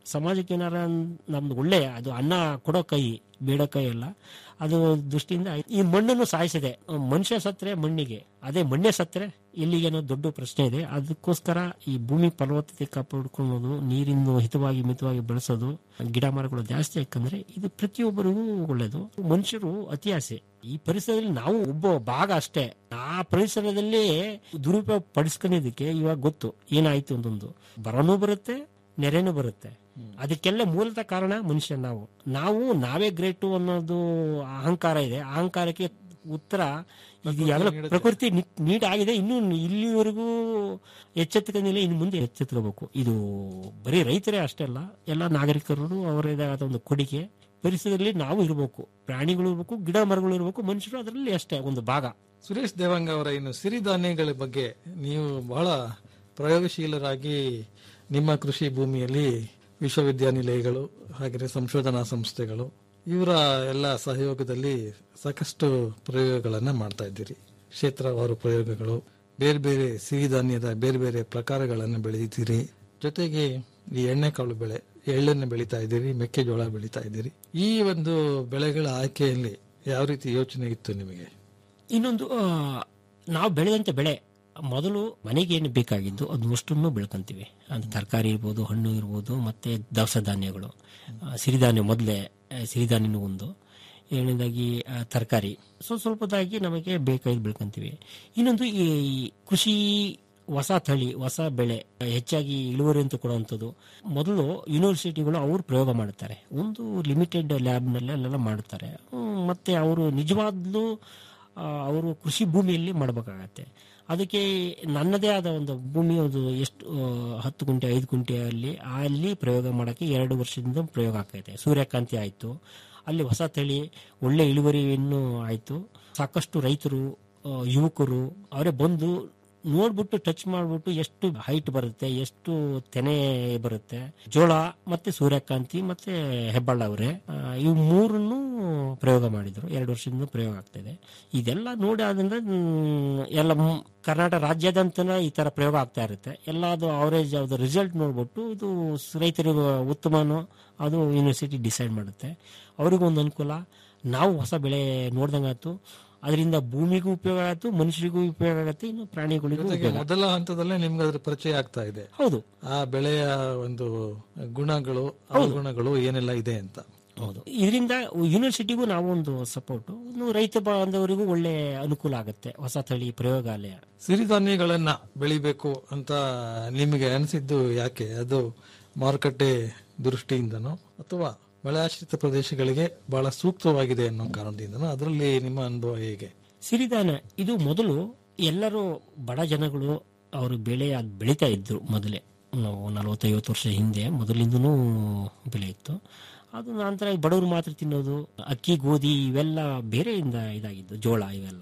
ಸಮಾಜಕ್ಕೆ ಏನಾರ ನಮ್ದು ಒಳ್ಳೆ ಅದು ಅನ್ನ ಕೊಡೋ ಕೈ ಬೇಡ ಕೈ ಅಲ್ಲ ಅದು ದೃಷ್ಟಿಯಿಂದ ಈ ಮಣ್ಣನ್ನು ಸಾಯಿಸಿದೆ ಮನುಷ್ಯ ಸತ್ರೆ ಮಣ್ಣಿಗೆ ಅದೇ ಮಣ್ಣೆ ಸತ್ರೆ ಇಲ್ಲಿಗೆ ಅನ್ನೋ ದೊಡ್ಡ ಪ್ರಶ್ನೆ ಇದೆ ಅದಕ್ಕೋಸ್ಕರ ಈ ಭೂಮಿ ಫಲವತ್ತತೆ ಕಾಪಾಡ್ಕೊಳ್ಳೋದು ನೀರಿನ ಹಿತವಾಗಿ ಮಿತವಾಗಿ ಬೆಳೆಸೋದು ಗಿಡ ಮರಗಳು ಜಾಸ್ತಿ ಯಾಕಂದ್ರೆ ಇದು ಪ್ರತಿಯೊಬ್ಬರಿಗೂ ಒಳ್ಳೇದು ಮನುಷ್ಯರು ಅತಿ ಆಸೆ ಈ ಪರಿಸರದಲ್ಲಿ ನಾವು ಒಬ್ಬ ಭಾಗ ಅಷ್ಟೇ ಆ ಪರಿಸರದಲ್ಲಿ ದುರುಪಯೋಗ ಪಡಿಸ್ಕೊಂಡಿದ್ದಕ್ಕೆ ಇವಾಗ ಗೊತ್ತು ಏನಾಯ್ತು ಅಂತಂದು ಬರನೂ ಬರುತ್ತೆ ನೆರೆನೂ ಬರುತ್ತೆ ಅದಕ್ಕೆಲ್ಲ ಮೂಲತಃ ಕಾರಣ ಮನುಷ್ಯ ನಾವು ನಾವು ನಾವೇ ಗ್ರೇಟು ಅನ್ನೋದು ಅಹಂಕಾರ ಇದೆ ಅಹಂಕಾರಕ್ಕೆ ಉತ್ತರ ಇದು ಯಾವ್ದೋ ಪ್ರಕೃತಿ ನೀಟ್ ಆಗಿದೆ ಇನ್ನು ಇಲ್ಲಿವರೆಗೂ ಎಚ್ಚೆತ್ತುಕೊಂಡಿಲ್ಲ ಇನ್ನು ಮುಂದೆ ಎಚ್ಚೆತ್ಕೋಬೇಕು ಇದು ಬರೀ ರೈತರೇ ಅಷ್ಟೇ ಅಲ್ಲ ಎಲ್ಲ ನಾಗರಿಕರು ಅವರದೇ ಆದ ಒಂದು ಕೊಡುಗೆ ಪರಿಸರದಲ್ಲಿ ನಾವು ಇರಬೇಕು ಪ್ರಾಣಿಗಳು ಇರಬೇಕು ಗಿಡ ಮರಗಳು ಇರಬೇಕು ಮನುಷ್ಯರು ಅದರಲ್ಲಿ ಅಷ್ಟೇ ಒಂದು ಭಾಗ ಸುರೇಶ್ ದೇವಂಗ ಅವರ ಇನ್ನು ಸಿರಿಧಾನ್ಯಗಳ ಬಗ್ಗೆ ನೀವು ಬಹಳ ಪ್ರಯೋಗಶೀಲರಾಗಿ ನಿಮ್ಮ ಕೃಷಿ ಭೂಮಿಯಲ್ಲಿ ವಿಶ್ವವಿದ್ಯಾನಿಲಯಗಳು ಹಾಗೆ ಸಂಶೋಧನಾ ಸಂಸ್ಥೆಗಳು ಇವರ ಎಲ್ಲ ಸಹಯೋಗದಲ್ಲಿ ಸಾಕಷ್ಟು ಪ್ರಯೋಗಗಳನ್ನ ಮಾಡ್ತಾ ಇದ್ದೀರಿ ಕ್ಷೇತ್ರವಾರು ಪ್ರಯೋಗಗಳು ಬೇರೆ ಬೇರೆ ಸಿರಿಧಾನ್ಯದ ಬೇರೆ ಬೇರೆ ಪ್ರಕಾರಗಳನ್ನು ಬೆಳೆದಿದ್ದೀರಿ ಜೊತೆಗೆ ಈ ಎಣ್ಣೆಕಾಳು ಬೆಳೆ ಎಳ್ಳನ್ನು ಬೆಳೀತಾ ಇದ್ದೀರಿ ಮೆಕ್ಕೆಜೋಳ ಬೆಳೀತಾ ಇದ್ದೀರಿ ಈ ಒಂದು ಬೆಳೆಗಳ ಆಯ್ಕೆಯಲ್ಲಿ ಯಾವ ರೀತಿ ಯೋಚನೆ ಇತ್ತು ನಿಮಗೆ ಇನ್ನೊಂದು ಆ, ನಾವು ಬೆಳೆದಂತ ಬೆಳೆ ಮೊದಲು ಮನೆಗೆ ಏನು ಬೇಕಾಗಿದ್ದು ಅದು ಅಷ್ಟನ್ನು ಬೆಳ್ಕೊಂತೀವಿ ಅಂದ್ರೆ ತರಕಾರಿ ಇರ್ಬೋದು ಹಣ್ಣು ಇರ್ಬೋದು ಮತ್ತೆ ದವಸ ಧಾನ್ಯಗಳು ಆ, ಸಿರಿಧಾನ್ಯ ಮೊದಲೇ ಸಿರಿಧಾನ್ಯನೂ ಒಂದು ಎರಡನೇದಾಗಿ ತರಕಾರಿ ಸ್ವಲ್ಪ ಸ್ವಲ್ಪದಾಗಿ ನಮಗೆ ಬೇಕಾಗಿ ಬೆಳ್ಕೊಂತೀವಿ ಇನ್ನೊಂದು ಈ ಕೃಷಿ ಹೊಸ ತಳಿ ಹೊಸ ಬೆಳೆ ಹೆಚ್ಚಾಗಿ ಇಳುವರಿ ಅಂತ ಕೊಡುವಂಥದ್ದು ಮೊದಲು ಯೂನಿವರ್ಸಿಟಿಗಳು ಅವರು ಪ್ರಯೋಗ ಮಾಡುತ್ತಾರೆ ಒಂದು ಲಿಮಿಟೆಡ್ ಲ್ಯಾಬ್ನಲ್ಲಿ ಅಲ್ಲೆಲ್ಲ ಮಾಡುತ್ತಾರೆ ಹ್ಮ್, ಮತ್ತೆ ಅವರು ನಿಜವಾಗ್ಲೂ ಆ, ಅವರು ಕೃಷಿ ಭೂಮಿಯಲ್ಲಿ ಮಾಡಬೇಕಾಗತ್ತೆ ಅದಕ್ಕೆ ನನ್ನದೇ ಆದ ಒಂದು ಭೂಮಿ ಒಂದು ಎಷ್ಟು ಆ, ಹತ್ತು ಗುಂಟೆ ಐದು ಗುಂಟೆಯಲ್ಲಿ ಅಲ್ಲಿ ಪ್ರಯೋಗ ಮಾಡೋಕ್ಕೆ ಎರಡು ವರ್ಷದಿಂದ ಪ್ರಯೋಗ ಆಗ್ತೈತೆ ಸೂರ್ಯಕಾಂತಿ ಆಯಿತು ಅಲ್ಲಿ ಹೊಸ ತಳಿ ಒಳ್ಳೆ ಇಳುವರಿಯನ್ನು ಆಯಿತು ಸಾಕಷ್ಟು ರೈತರು ಆ, ಯುವಕರು ಅವರೇ ಬಂದು ನೋಡ್ಬಿಟ್ಟು ಟಚ್ ಮಾಡ್ಬಿಟ್ಟು ಎಷ್ಟು ಹೈಟ್ ಬರುತ್ತೆ ಎಷ್ಟು ತೆನೆ ಬರುತ್ತೆ ಜೋಳ ಮತ್ತೆ ಸೂರ್ಯಕಾಂತಿ ಮತ್ತೆ ಹೆಬ್ಬಾಳ ಅವರೇ ಇವು ಮೂರನ್ನು ಪ್ರಯೋಗ ಮಾಡಿದ್ರು ಎರಡು ವರ್ಷದಿಂದ ಪ್ರಯೋಗ ಆಗ್ತಿದೆ ಇದೆಲ್ಲ ನೋಡಿ ಆದ್ರಿಂದ ಹ್ಮ್, ಎಲ್ಲ ಮ್- ಕರ್ನಾಟಕ ರಾಜ್ಯಾದ್ಯಂತ ಈ ತರ ಪ್ರಯೋಗ ಆಗ್ತಾ ಇರುತ್ತೆ ಎಲ್ಲ ಅದು ಅವರೇಜ್ ಅದು ರಿಸಲ್ಟ್ ನೋಡ್ಬಿಟ್ಟು ಇದು ಸ್- ರೈತರಿಗೆ ಉತ್ತಮನೋ ಅದು ಯೂನಿವರ್ಸಿಟಿ ಡಿಸೈಡ್ ಮಾಡುತ್ತೆ ಅವ್ರಿಗೂ ಒಂದು ಅನುಕೂಲ ನಾವು ಹೊಸ ಬೆಳೆ ನೋಡ್ದಂಗಾಯ್ತು ಅದರಿಂದ ಭೂಮಿಗೂ ಉಪಯೋಗ ಆಯ್ತು ಮನುಷ್ಯರಿಗೂ ಉಪಯೋಗ ಆಗುತ್ತೆ ಇನ್ನು ಪ್ರಾಣಿಗಳಿಗೂ ಜೊತೆಗೆ ಉಪಯೋಗ ಮೊದಲ ಹಂತದಲ್ಲೇ ನಿಮ್ಗೆ ಅದ್ರ ಪರಿಚಯ ಆಗ್ತಾ ಇದೆ ಹೌದು ಆ ಬೆಳೆಯ ಒಂದು ಗುಣಗಳು ಅವಗುಣಗಳು ಏನೆಲ್ಲ ಇದೆ ಅಂತ ಹೌದು ಇದರಿಂದ ಯೂನಿವರ್ಸಿಟಿಗೂ ನಾವು ಒಂದು ಸಪೋರ್ಟ್ ಇನ್ನು ರೈತ ಬಾಂಧವರಿಗೂ ಒಳ್ಳೆ ಅನುಕೂಲ ಆಗುತ್ತೆ ಹೊಸ ತಳಿ ಪ್ರಯೋಗಾಲಯ ಸಿರಿಧಾನ್ಯಗಳನ್ನ ಬೆಳಿಬೇಕು ಅಂತ ನಿಮಗೆ ಅನಿಸಿದ್ದು ಯಾಕೆ ಅದು ಮಾರುಕಟ್ಟೆ ದೃಷ್ಟಿಯಿಂದನೋ ಅಥವಾ ಮಳೆಯಾಶ್ರಿತ ಪ್ರದೇಶಗಳಿಗೆ ಬಹಳ ಸೂಕ್ತವಾಗಿದೆ ಅನ್ನೋ ಕಾರಣದಿಂದನೋ ಅದರಲ್ಲಿ ನಿಮ್ಮ ಅನುಭವ ಹೇಗೆ ಸಿರಿಧಾನ್ಯ ಇದು ಮೊದಲು ಎಲ್ಲರೂ ಬಡ ಜನಗಳು ಅವರು ಬೆಳೆ ಅದು ಬೆಳೀತಾ ಇದ್ರು ಮೊದಲೇ ನಾವು ನಲವತ್ತೈವತ್ತು ವರ್ಷ ಹಿಂದೆ ಮೊದಲಿಂದನೂ ಬೆಳೆ ಇತ್ತು ಅದು ನಂತರ ಬಡವರು ಮಾತ್ರ ತಿನ್ನೋದು ಅಕ್ಕಿ ಗೋಧಿ ಇವೆಲ್ಲ ಬೇರೆಯಿಂದ ಇದಾಗಿದ್ದು ಜೋಳ ಇವೆಲ್ಲ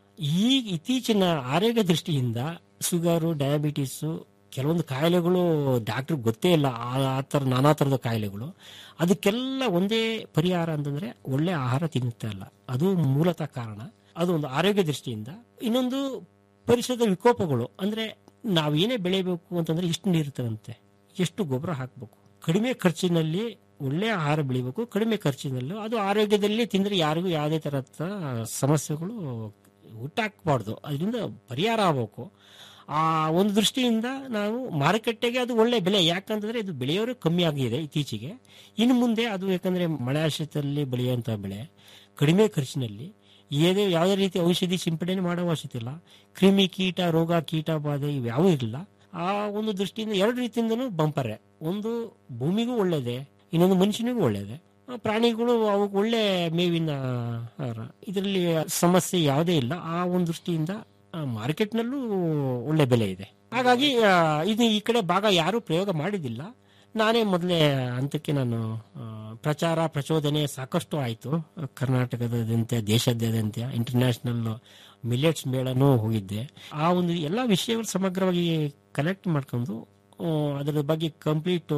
ಈಗ ಇತ್ತೀಚಿನ ಆರೋಗ್ಯ ದೃಷ್ಟಿಯಿಂದ ಶುಗರು ಡಯಾಬಿಟಿಸು ಕೆಲವೊಂದು ಕಾಯಿಲೆಗಳು ಡಾಕ್ಟರ್ ಗೊತ್ತೇ ಇಲ್ಲ ಆ- ಆ ಥರ ನಾನಾ ಥರದ ಕಾಯಿಲೆಗಳು ಅದಕ್ಕೆಲ್ಲ ಒಂದೇ ಪರಿಹಾರ ಅಂತಂದ್ರೆ ಒಳ್ಳೆ ಆಹಾರ ತಿನ್ನುತ್ತಾ ಇಲ್ಲ ಅದು ಮೂಲತಃ ಕಾರಣ ಅದು ಒಂದು ಆರೋಗ್ಯ ದೃಷ್ಟಿಯಿಂದ ಇನ್ನೊಂದು ಪರಿಸರದ ವಿಕೋಪಗಳು ಅಂದ್ರೆ ನಾವು ಏನೇ ಬೆಳೆಯಬೇಕು ಅಂತಂದ್ರೆ ಇಷ್ಟು ನೀರು ತರಂತೆ ಎಷ್ಟು ಗೊಬ್ಬರ ಹಾಕಬೇಕು ಕಡಿಮೆ ಖರ್ಚಿನಲ್ಲಿ ಒಳ್ಳೆ ಆಹಾರ ಬೆಳಿಬೇಕು ಕಡಿಮೆ ಖರ್ಚಿನಲ್ಲೂ ಅದು ಆರೋಗ್ಯದಲ್ಲಿ ತಿಂದ್ರೆ ಯಾರಿಗೂ ಯಾವುದೇ ತರದ ಸಮಸ್ಯೆಗಳು ಹುಟ್ಟಾಕಬಾರ್ದು ಅದರಿಂದ ಪರಿಹಾರ ಆಗಬೇಕು ಆ ಒಂದು ದೃಷ್ಟಿಯಿಂದ ನಾವು ಮಾರುಕಟ್ಟೆಗೆ ಅದು ಒಳ್ಳೆ ಬೆಲೆ ಯಾಕಂತಂದ್ರೆ ಇದು ಬೆಳೆಯೋರು ಕಮ್ಮಿ ಆಗಿದೆ ಇತ್ತೀಚೆಗೆ ಇನ್ನು ಮುಂದೆ ಅದು ಯಾಕಂದ್ರೆ ಮಳೆ ಆಶ್ರಿತದಲ್ಲಿ ಬೆಳೆಯುವಂತಹ ಬೆಳೆ ಕಡಿಮೆ ಖರ್ಚಿನಲ್ಲಿ ಏದೇ ಯಾವುದೇ ರೀತಿ ಔಷಧಿ ಸಿಂಪಡಣೆ ಮಾಡೋ ಅವಶ್ಯಕತೆ ಇಲ್ಲ ಕ್ರಿಮಿ ಕೀಟ ರೋಗ ಕೀಟ ಬಾಧೆ ಇವ್ಯಾವೂ ಇಲ್ಲ ಆ ಒಂದು ದೃಷ್ಟಿಯಿಂದ ಎರಡು ರೀತಿಯಿಂದನೂ ಬಂಪರೆ ಒಂದು ಭೂಮಿಗೂ ಒಳ್ಳೇದೆ ಇನ್ನೊಂದು ಮನುಷ್ಯನಿಗೂ ಒಳ್ಳೇದೆ ಆ ಪ್ರಾಣಿಗಳು ಅವಕ್ಕೆ ಒಳ್ಳೆ ಮೇವಿನ ಆಹಾರ ಇದರಲ್ಲಿ ಸಮಸ್ಯೆ ಯಾವುದೇ ಇಲ್ಲ ಆ ಒಂದು ದೃಷ್ಟಿಯಿಂದ ಮಾರ್ಕೆಟ್ನಲ್ಲೂ ಒಳ್ಳೆ ಬೆಲೆ ಇದೆ ಹಾಗಾಗಿ ಆ, ಇದು ಈ ಕಡೆ ಭಾಗ ಯಾರೂ ಪ್ರಯೋಗ ಮಾಡಿದ್ದಿಲ್ಲ ನಾನೇ ಮೊದಲೇ ಹಂತಕ್ಕೆ ನಾನು ಆ, ಪ್ರಚಾರ ಪ್ರಚೋದನೆ ಸಾಕಷ್ಟು ಆಯಿತು ಕರ್ನಾಟಕದಾದ್ಯಂತ ದೇಶಾದ್ಯಂತ ಇಂಟರ್ನ್ಯಾಷನಲ್ ಮಿಲೆಟ್ಸ್ ಮೇಳನೂ ಹೋಗಿದ್ದೆ ಆ ಒಂದು ಎಲ್ಲ ವಿಷಯಗಳು ಸಮಗ್ರವಾಗಿ ಕಲೆಕ್ಟ್ ಮಾಡ್ಕೊಂಡು ಆ, ಅದರ ಬಗ್ಗೆ ಕಂಪ್ಲೀಟ್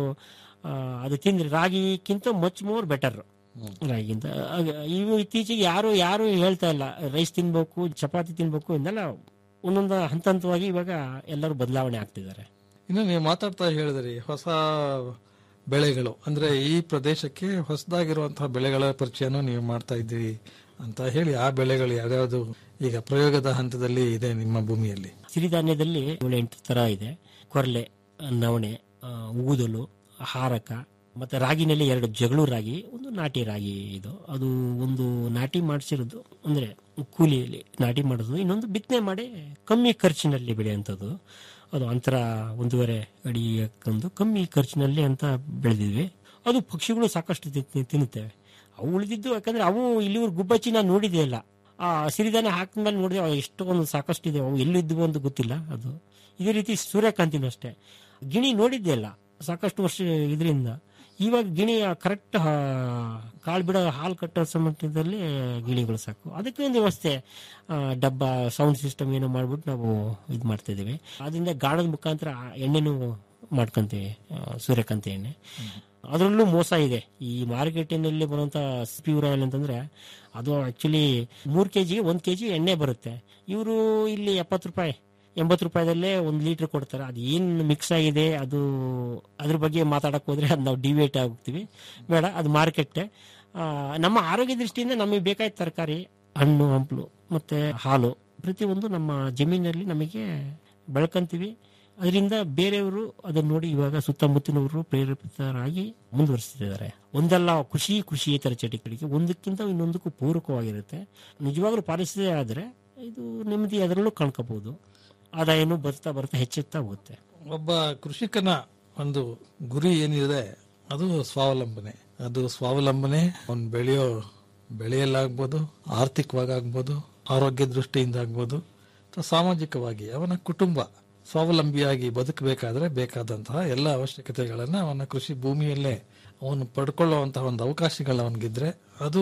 ಅದು ತಿಂದ್ರೆ ರಾಗಿಗಿಂತ ಮಚ್ ಮೋರ್ ಬೆಟರ್ ರಾಗಿಗಿಂತ ಆಗ ಇವು ಇತ್ತೀಚೆಗೆ ಯಾರು ಯಾರು ಹೇಳ್ತಾ ಇಲ್ಲ ರೈಸ್ ತಿನ್ಬೇಕು ಚಪಾತಿ ತಿನ್ಬೇಕು ಇದೆಲ್ಲ ಒಂದೊಂದು ಹಂತ ಹಂತವಾಗಿ ಇವಾಗ ಎಲ್ಲರೂ ಬದಲಾವಣೆ ಆಗ್ತಿದ್ದಾರೆ ಇನ್ನು ನೀವು ಮಾತಾಡ್ತಾ ಹೇಳಿದ್ರಿ ಹೊಸ ಬೆಳೆಗಳು ಅಂದ್ರೆ ಈ ಪ್ರದೇಶಕ್ಕೆ ಹೊಸದಾಗಿರುವಂತಹ ಬೆಳೆಗಳ ಪರಿಚಯನೂ ನೀವು ಮಾಡ್ತಾ ಇದ್ದೀರಿ ಅಂತ ಹೇಳಿ ಆ ಬೆಳೆಗಳು ಯಾವ್ಯಾವುದು ಈಗ ಪ್ರಯೋಗದ ಹಂತದಲ್ಲಿ ಇದೆ ನಿಮ್ಮ ಭೂಮಿಯಲ್ಲಿ ಸಿರಿಧಾನ್ಯದಲ್ಲಿ ಏಳು ಎಂಟು ತರ ಇದೆ ಕೊರ್ಲೆ ನವಣೆ ಆ, ಊದಲು ಹಾರಕ ಮತ್ತೆ ರಾಗಿನಲ್ಲಿ ಎರಡು ಜಗಳು ರಾಗಿ ಒಂದು ನಾಟಿ ರಾಗಿ ಇದು ಅದು ಒಂದು ನಾಟಿ ಮಾಡಿಸಿರೋದು ಅಂದ್ರೆ ಕೂಲಿಯಲ್ಲಿ ನಾಟಿ ಮಾಡೋದು ಇನ್ನೊಂದು ಬಿತ್ತನೆ ಮಾಡಿ ಕಮ್ಮಿ ಖರ್ಚಿನಲ್ಲಿ ಬೆಳೆಯುವಂಥದ್ದು ಅದು ಅಂತರ ಒಂದೂವರೆ ಅಡಿ ಹಾಕೊಂಡು ಕಮ್ಮಿ ಖರ್ಚಿನಲ್ಲಿ ಅಂತ ಬೆಳೆದಿದ್ವಿ ಅದು ಪಕ್ಷಿಗಳು ಸಾಕಷ್ಟು ತಿ- ತಿನ್ನುತ್ತವೆ ಅವು ಉಳಿದಿದ್ದು ಯಾಕಂದ್ರೆ ಅವು ಇಲ್ಲಿವ್ರು ಗುಬ್ಬಚ್ಚಿ ನಾನು ನೋಡಿದೆ ಇಲ್ಲ ಆ ಸಿರಿಧಾನ್ಯ ಹಾಕಿದ್ಮೇಲೆ ನೋಡಿದೆ ಅವು ಎಷ್ಟೊಂದು ಸಾಕಷ್ಟು ಇದೆ ಅವು ಎಲ್ಲಿದ್ವು ಅಂತ ಗೊತ್ತಿಲ್ಲ ಅದು ಇದೇ ರೀತಿ ಸೂರ್ಯಕಾಂತಿನೂ ಅಷ್ಟೇ ಗಿಣಿ ನೋಡಿದ್ದೆ ಇಲ್ಲ ಸಾಕಷ್ಟು ವರ್ಷ ಇದರಿಂದ ಇವಾಗ ಗಿಣಿ ಕರೆಕ್ಟ್ ಕಾಳು ಬಿಡೋ ಹಾಲು ಕಟ್ಟೋ ಸಮಯದಲ್ಲಿ ಗಿಣಿಗಳು ಸಾಕು ಅದಕ್ಕೆ ಒಂದು ವ್ಯವಸ್ಥೆ ಆ, ಡಬ್ಬ ಸೌಂಡ್ ಸಿಸ್ಟಮ್ ಏನೋ ಮಾಡ್ಬಿಟ್ಟು ನಾವು ಇದು ಮಾಡ್ತಾ ಇದೀವಿ ಅದರಿಂದ ಗಾಣದ ಮುಖಾಂತರ ಎಣ್ಣೆನೂ ಮಾಡ್ಕೊಂತೀವಿ ಆ, ಸೂರ್ಯಕಾಂತಿ ಎಣ್ಣೆ ಅದರಲ್ಲೂ ಮೋಸ ಇದೆ ಈ ಮಾರ್ಕೆಟಿನಲ್ಲಿ ಬರುವಂತ ಪ್ಯೂರ್ ಆಯಿಲ್ ಅಂತಂದ್ರೆ ಅದು ಆಕ್ಚುಲಿ ಮೂರ್ ಕೆಜಿಗೆ ಒಂದ್ ಕೆಜಿ ಎಣ್ಣೆ ಬರುತ್ತೆ ಇವರು ಇಲ್ಲಿ ಎಪ್ಪತ್ತು ರೂಪಾಯಿ ಎಂಬತ್ತು ರೂಪಾಯಿದಲ್ಲೇ ಒಂದು ಲೀಟರ್ ಕೊಡ್ತಾರೆ ಅದು ಏನ್ ಮಿಕ್ಸ್ ಆಗಿದೆ ಅದು ಅದ್ರ ಬಗ್ಗೆ ಮಾತಾಡಕ್ ಹೋದ್ರೆ ಅದು ನಾವು ಡಿವೇಟ್ ಆಗೋಗ್ತೀವಿ ಬೇಡ ಅದು ಮಾರ್ಕೆಟ್ ನಮ್ಮ ಆರೋಗ್ಯ ದೃಷ್ಟಿಯಿಂದ ನಮಗೆ ಬೇಕಾದ ತರಕಾರಿ ಹಣ್ಣು ಹಂಪಲು ಮತ್ತೆ ಹಾಲು ಪ್ರತಿಯೊಂದು ನಮ್ಮ ಜಮೀನಲ್ಲಿ ನಮಗೆ ಬೆಳ್ಕಂತೀವಿ ಅದರಿಂದ ಬೇರೆಯವರು ಅದನ್ನ ನೋಡಿ ಇವಾಗ ಸುತ್ತಮುತ್ತಲಿನವರು ಪ್ರೇರೇಪಿತರಾಗಿ ಮುಂದುವರಿಸ್ತಿದ್ದಾರೆ ಒಂದಲ್ಲ ಕೃಷಿ ಕೃಷಿಯೇತರ ಚಟುವಟಿಕೆ ಒಂದಕ್ಕಿಂತ ಇನ್ನೊಂದಕ್ಕೂ ಪೂರಕವಾಗಿರುತ್ತೆ ನಿಜವಾಗ್ಲೂ ಪಾಲಿಸದೇ ಆದ್ರೆ ಇದು ನೆಮ್ಮದಿ ಅದರಲ್ಲೂ ಕಾಣ್ಕೋಬಹುದು ಆದಾಯನೂ ಬರ್ತಾ ಬರ್ತಾ ಹೆಚ್ಚುತ್ತಾ ಹೋಗುತ್ತೆ ಒಬ್ಬ ಕೃಷಿಕನ ಒಂದು ಗುರಿ ಏನಿದೆ ಅದು ಸ್ವಾವಲಂಬನೆ ಅದು ಸ್ವಾವಲಂಬನೆ ಅವನು ಬೆಳೆಯೋ ಬೆಳೆಯಲ್ಲಾಗ್ಬೋದು ಆರ್ಥಿಕವಾಗಿ ಆಗ್ಬೋದು ಆರೋಗ್ಯ ದೃಷ್ಟಿಯಿಂದ ಆಗ್ಬೋದು ಅಥವಾ ಸಾಮಾಜಿಕವಾಗಿ ಅವನ ಕುಟುಂಬ ಸ್ವಾವಲಂಬಿಯಾಗಿ ಬದುಕಬೇಕಾದ್ರೆ ಬೇಕಾದಂತಹ ಎಲ್ಲ ಅವಶ್ಯಕತೆಗಳನ್ನ ಅವನ ಕೃಷಿ ಭೂಮಿಯಲ್ಲೇ ಅವನು ಪಡ್ಕೊಳ್ಳುವಂತಹ ಒಂದು ಅವಕಾಶಗಳು ಅವನಿಗಿದ್ರೆ ಅದು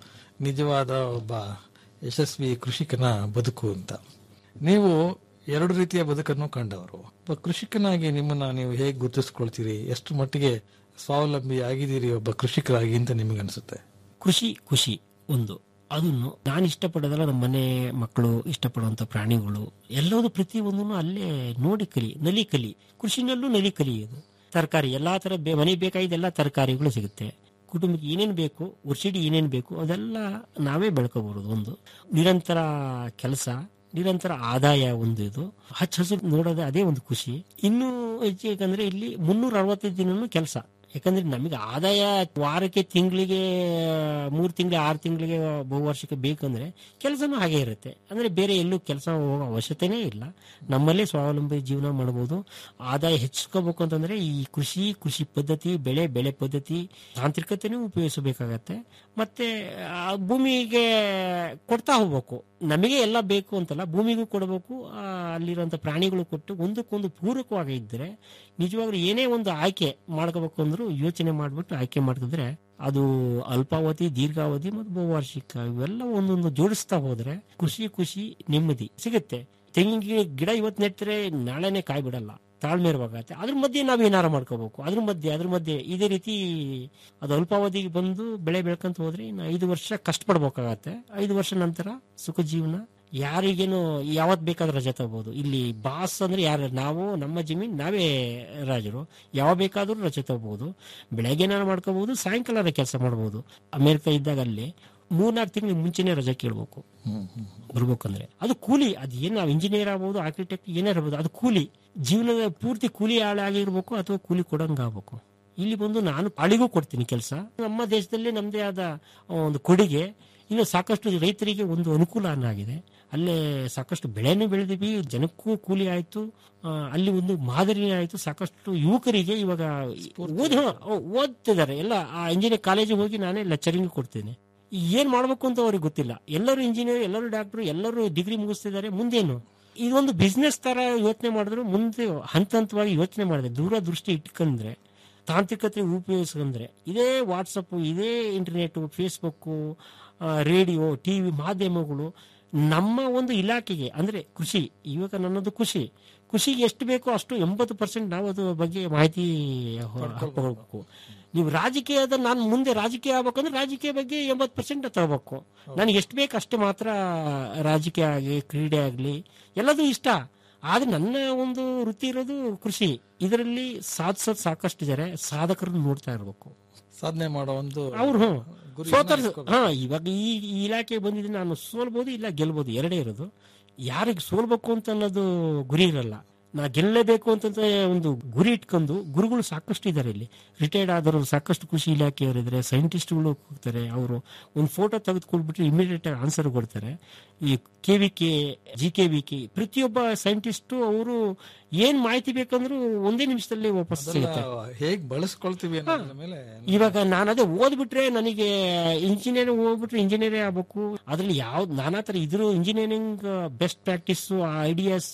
ನಿಜವಾದ ಒಬ್ಬ ಯಶಸ್ವಿ ಕೃಷಿಕನ ಬದುಕು ಅಂತ ನೀವು ಎರಡು ರೀತಿಯ ಬದುಕನ್ನು ಕಂಡವರು ಒಬ್ಬ ಕೃಷಿಕನಾಗಿ ನಿಮ್ಮನ್ನ ನೀವು ಹೇಗೆ ಗುರುತಿಸ್ಕೊಳ್ತೀರಿ ಎಷ್ಟು ಮಟ್ಟಿಗೆ ಸ್ವಾವಲಂಬಿ ಆಗಿದ್ದೀರಿ ಒಬ್ಬ ಕೃಷಿಕರಾಗಿ ಅಂತ ನಿಮಗೆ ಅನಿಸುತ್ತೆ ಕೃಷಿ ಖುಷಿ ಒಂದು ಅದನ್ನು ನಾನು ಇಷ್ಟಪಡೋದಲ್ಲ ನಮ್ಮ ಮನೆ ಮಕ್ಕಳು ಇಷ್ಟಪಡುವಂತ ಪ್ರಾಣಿಗಳು ಎಲ್ಲವೂ ಪ್ರತಿಯೊಂದನ್ನು ಅಲ್ಲೇ ನೋಡಿ ಕಲಿ ನಲಿ ಕಲಿ ಕೃಷಿನಲ್ಲೂ ನಲಿ ಕಲಿಯೋದು ತರಕಾರಿ ಎಲ್ಲಾ ತರ ಬೇ- ಮನೆಗೆ ಬೇಕಾಗಿದ್ದ ಎಲ್ಲಾ ತರಕಾರಿಗಳು ಸಿಗುತ್ತೆ ಕುಟುಂಬಕ್ಕೆ ಏನೇನು ಬೇಕು ಉರ್ಸಿಡಿ ಏನೇನು ಬೇಕು ಅದೆಲ್ಲ ನಾವೇ ಬೆಳ್ಕೋಬಹುದು ಒಂದು ನಿರಂತರ ಕೆಲಸ ನಿರಂತರ ಆದಾಯ ಒಂದು ಇದು ಹಚ್ಚ ಹಸಿರು ನೋಡೋದೇ ಅದೇ ಒಂದು ಖುಷಿ ಇನ್ನೂ ಹೆಚ್ಚು ಯಾಕಂದ್ರೆ ಇಲ್ಲಿ ಮುನ್ನೂರ ಅರವತ್ತೈದು ದಿನನೂ ಕೆಲಸ ಯಾಕಂದ್ರೆ ನಮಗೆ ಆದಾಯ ವಾರಕ್ಕೆ ತಿಂಗಳಿಗೆ ಮೂರು ತಿಂಗಳಿಗೆ ಆರು ತಿಂಗಳಿಗೆ ಬಹುವಾರ್ಷಿಕ ಬೇಕಂದ್ರೆ ಕೆಲಸನೂ ಹಾಗೆ ಇರುತ್ತೆ ಅಂದ್ರೆ ಬೇರೆ ಎಲ್ಲೂ ಕೆಲಸ ಹೋಗೋ ಅವಶ್ಯಕತೆನೇ ಇಲ್ಲ ನಮ್ಮಲ್ಲೇ ಸ್ವಾವಲಂಬಿ ಜೀವನ ಮಾಡಬಹುದು ಆದಾಯ ಹೆಚ್ಚಿಸ್ಕೋಬೇಕು ಅಂತಂದ್ರೆ ಈ ಕೃಷಿ ಕೃಷಿ ಪದ್ಧತಿ ಬೆಳೆ ಬೆಳೆ ಪದ್ಧತಿ ತಾಂತ್ರಿಕತೆನೂ ಉಪಯೋಗಿಸಬೇಕಾಗತ್ತೆ ಮತ್ತೆ ಆ ಭೂಮಿಗೆ ಕೊಡ್ತಾ ಹೋಗ್ಬೇಕು ನಮಗೆ ಎಲ್ಲ ಬೇಕು ಅಂತಲ್ಲ ಭೂಮಿಗೂ ಕೊಡಬೇಕು ಆ, ಅಲ್ಲಿರುವಂತ ಪ್ರಾಣಿಗಳು ಕೊಟ್ಟು ಒಂದಕ್ಕೊಂದು ಪೂರಕವಾಗಿ ಇದ್ರೆ ನಿಜವಾಗ್ಲೂ ಏನೇ ಒಂದು ಆಯ್ಕೆ ಮಾಡ್ಕೋಬೇಕು ಅಂದ್ರೂ ಯೋಚನೆ ಮಾಡ್ಬಿಟ್ಟು ಆಯ್ಕೆ ಮಾಡ್ತಿದ್ರೆ ಅದು ಅಲ್ಪಾವಧಿ ದೀರ್ಘಾವಧಿ ಮತ್ತು ಬಹುವಾರ್ಷಿಕ ಇವೆಲ್ಲ ಒಂದೊಂದು ಜೋಡಿಸ್ತಾ ಹೋದ್ರೆ ಖುಷಿ ಖುಷಿ ನೆಮ್ಮದಿ ಸಿಗುತ್ತೆ ತೆಂಗಿನ ಗಿ- ಗಿಡ ಇವತ್ತು ನೆಟ್ಟರೆ ನಾಳೆನೆ ಕಾಯಿ ಬಿಡಲ್ಲ ತಾಳ್ಮೆ ಇರುವಾಗತ್ತೆ ಅದ್ರ ಮಧ್ಯೆ ನಾವ್ ಏನಾರ ಮಾಡ್ಕೋಬೇಕು ಅದ್ರ ಮಧ್ಯೆ ಅದ್ರ ಮಧ್ಯೆ ಇದೇ ರೀತಿ ಅದು ಅಲ್ಪಾವಧಿಗೆ ಬಂದು ಬೆಳೆ ಬೆಳ್ಕೊಂತ ಹೋದ್ರೆ ಇನ್ನು ಐದು ವರ್ಷ ಕಷ್ಟಪಡ್ಬೇಕಾಗತ್ತೆ ಐದು ವರ್ಷ ನಂತರ ಸುಖ ಜೀವನ ಯಾರಿಗೇನು ಯಾವತ್ ಬೇಕಾದ್ರೆ ರಜೆ ತಗೋಬಹುದು ಇಲ್ಲಿ ಬಾಸ್ ಅಂದ್ರೆ ಯಾರು ನಾವು ನಮ್ಮ ಜಮೀನ್ ನಾವೇ ರಾಜರು ಯಾವ ಬೇಕಾದ್ರೂ ರಜೆ ತಗೋಬಹುದು ಬೆಳಗ್ಗೆ ನಾನು ಮಾಡ್ಕೋಬಹುದು ಸಾಯಂಕಾಲ ಕೆಲಸ ಮಾಡಬಹುದು ಅಮೆರಿಕ ಇದ್ದಾಗ ಅಲ್ಲಿ ಮೂರ್ನಾಲ್ಕು ತಿಂಗಳು ಮುಂಚೆನೆ ರಜೆ ಕೇಳ್ಬೇಕು ಬರ್ಬೇಕಂದ್ರೆ ಅದು ಕೂಲಿ ಅದು ಏನ್ ನಾವು ಇಂಜಿನಿಯರ್ ಆಗ್ಬೋದು ಆರ್ಕಿಟೆಕ್ಟ್ ಏನೇ ಇರ್ಬೋದು ಅದು ಕೂಲಿ ಜೀವನದ ಪೂರ್ತಿ ಕೂಲಿ ಆಗಿರ್ಬೇಕು ಅಥವಾ ಕೂಲಿ ಕೊಡಂಗ ಆಗ್ಬೇಕು ಇಲ್ಲಿ ಬಂದು ನಾನು ಪಾಳಿಗೂ ಕೊಡ್ತೀನಿ ಕೆಲಸ ನಮ್ಮ ದೇಶದಲ್ಲಿ ನಮ್ಮದೇ ಆದ ಒಂದು ಕೊಡುಗೆ ಇನ್ನು ಸಾಕಷ್ಟು ರೈತರಿಗೆ ಒಂದು ಅನುಕೂಲ ಆಗಿದೆ ಅಲ್ಲೇ ಸಾಕಷ್ಟು ಬೆಳೆನೂ ಬೆಳೆದಿವಿ ಜನಕ್ಕೂ ಕೂಲಿ ಆಯ್ತು ಆ, ಅಲ್ಲಿ ಒಂದು ಮಾದರಿ ಆಯ್ತು ಸಾಕಷ್ಟು ಯುವಕರಿಗೆ ಇವಾಗ ಓದಿ ಓದ್ತಿದ್ದಾರೆ ಎಲ್ಲ ಆ ಇಂಜಿನಿಯರ್ ಕಾಲೇಜಿಗೆ ಹೋಗಿ ನಾನೇ ಲೆಕ್ಚರಿಂಗ್ ಕೊಡ್ತೇನೆ ಏನ್ ಮಾಡ್ಬೇಕು ಅಂತ ಅವ್ರಿಗೆ ಗೊತ್ತಿಲ್ಲ ಎಲ್ಲರೂ ಇಂಜಿನಿಯರ್ ಎಲ್ಲರೂ ಡಾಕ್ಟರ್ ಎಲ್ಲರೂ ಡಿಗ್ರಿ ಮುಗಿಸ್ತಿದ್ದಾರೆ ಮುಂದೇನು ಇದೊಂದು ಬಿಸ್ನೆಸ್ ತರ ಯೋಚನೆ ಮಾಡಿದ್ರು ಮುಂದೆ ಹಂತ ಹಂತವಾಗಿ ಯೋಚನೆ ಮಾಡಿದೆ ದೂರದೃಷ್ಟಿ ಇಟ್ಕೊಂಡ್ರೆ ತಾಂತ್ರಿಕತೆ ಉಪಯೋಗಿಸ್ಕೊಂಡ್ರೆ ಇದೇ ವಾಟ್ಸಪ್ ಇದೇ ಇಂಟರ್ನೆಟ್ ಫೇಸ್ಬುಕ್ ರೇಡಿಯೋ ಟಿವಿ ಮಾಧ್ಯಮಗಳು ನಮ್ಮ ಒಂದು ಇಲಾಖೆಗೆ ಅಂದ್ರೆ ಕೃಷಿ ಇವಾಗ ನನ್ನದು ಕೃಷಿ ಕೃಷಿಗೆ ಎಷ್ಟು ಬೇಕೋ ಅಷ್ಟು ಎಂಬತ್ತು ಪರ್ಸೆಂಟ್ ನಾವು ಅದ್ರ ಬಗ್ಗೆ ಮಾಹಿತಿ ಹಾಕೋಬೇಕು ನೀವು ರಾಜಕೀಯದ ನಾನು ಮುಂದೆ ರಾಜಕೀಯ ಆಗ್ಬೇಕಂದ್ರೆ ರಾಜಕೀಯ ಬಗ್ಗೆ ಎಂಬತ್ತು ಪರ್ಸೆಂಟ್ ತಗೋಬೇಕು ನನಗೆ ಎಷ್ಟು ಬೇಕು ಅಷ್ಟು ಮಾತ್ರ ರಾಜಕೀಯ ಆಗಲಿ ಕ್ರೀಡೆ ಆಗಲಿ ಎಲ್ಲದೂ ಇಷ್ಟ ಆದ್ರೆ ನನ್ನ ಒಂದು ವೃತ್ತಿ ಇರೋದು ಕೃಷಿ ಇದರಲ್ಲಿ ಸಾಧಿಸೋದು ಸಾಕಷ್ಟು ಇದ್ದಾರೆ ಸಾಧಕರನ್ನು ನೋಡ್ತಾ ಇರ್ಬೇಕು ಸಾಧನೆ ಮಾಡೋ ಒಂದು ಅವ್ರು ಗುರಿಯನ್ನ ಸೋತರ್ ಇಟ್ಕೊಬೇಕು. ಹಾ ಇವಾಗ ಈ ಈ ಇಲಾಖೆ ಬಂದಿದ್ರೆ ನಾನು ಸೋಲ್ಬೋದು ಇಲ್ಲ ಗೆಲ್ಬೋದು ಎರಡೇ ಇರೋದು ಯಾರಿಗೆ ಸೋಲ್ಬೇಕು ಅಂತ ಅನ್ನೋದು ಗುರಿ ಇರಲ್ಲ ನಾ ಗೆಲ್ಲಲೇಬೇಕು ಅಂತ ಒಂದು ಗುರಿ ಇಟ್ಕೊಂಡು ಗುರುಗಳು ಸಾಕಷ್ಟು ಇದ್ದಾರೆ ಇಲ್ಲಿ ರಿಟೈರ್ಡ್ ಆದವರು ಸಾಕಷ್ಟು ಕೃಷಿ ಇಲಾಖೆಯವರು ಇದ್ದಾರೆ ಸೈಂಟಿಸ್ಟ್ಗಳು ಹೋಗ್ತಾರೆ ಅವರು ಒಂದು ಫೋಟೋ ತೆಗೆದುಕೊಳ್ಬಿಟ್ರೆ ಇಮಿಡಿಯೇಟ್ ಆನ್ಸರ್ ಕೊಡ್ತಾರೆ ಈ K V K G K V K ಪ್ರತಿಯೊಬ್ಬ ಸೈಂಟಿಸ್ಟು ಅವರು ಏನ್ ಮಾಹಿತಿ ಬೇಕಂದ್ರೂ ಒಂದೇ ನಿಮಿಷದಲ್ಲಿ ವಾಪಸ್ ಸಿಗುತ್ತೆ ಹೇಗ್ ಬಳಸ್ಕೊಳ್ತೀವಿ ಅನ್ನೋದ್ರ ಮೇಲೆ ಇವಾಗ ನಾನು ಅದೇ ಓದ್ಬಿಟ್ರೆ ನನಗೆ ಇಂಜಿನಿಯರ್ ಓದ್ಬಿಟ್ರೆ ಇಂಜಿನಿಯರೇ ಆಗ್ಬೇಕು ಅದ್ರಲ್ಲಿ ಯಾವ್ದು ನಾನಾ ತರ ಇದ್ರು ಇಂಜಿನಿಯರಿಂಗ್ ಬೆಸ್ಟ್ ಪ್ರಾಕ್ಟೀಸ್ ಐಡಿಯಾಸ್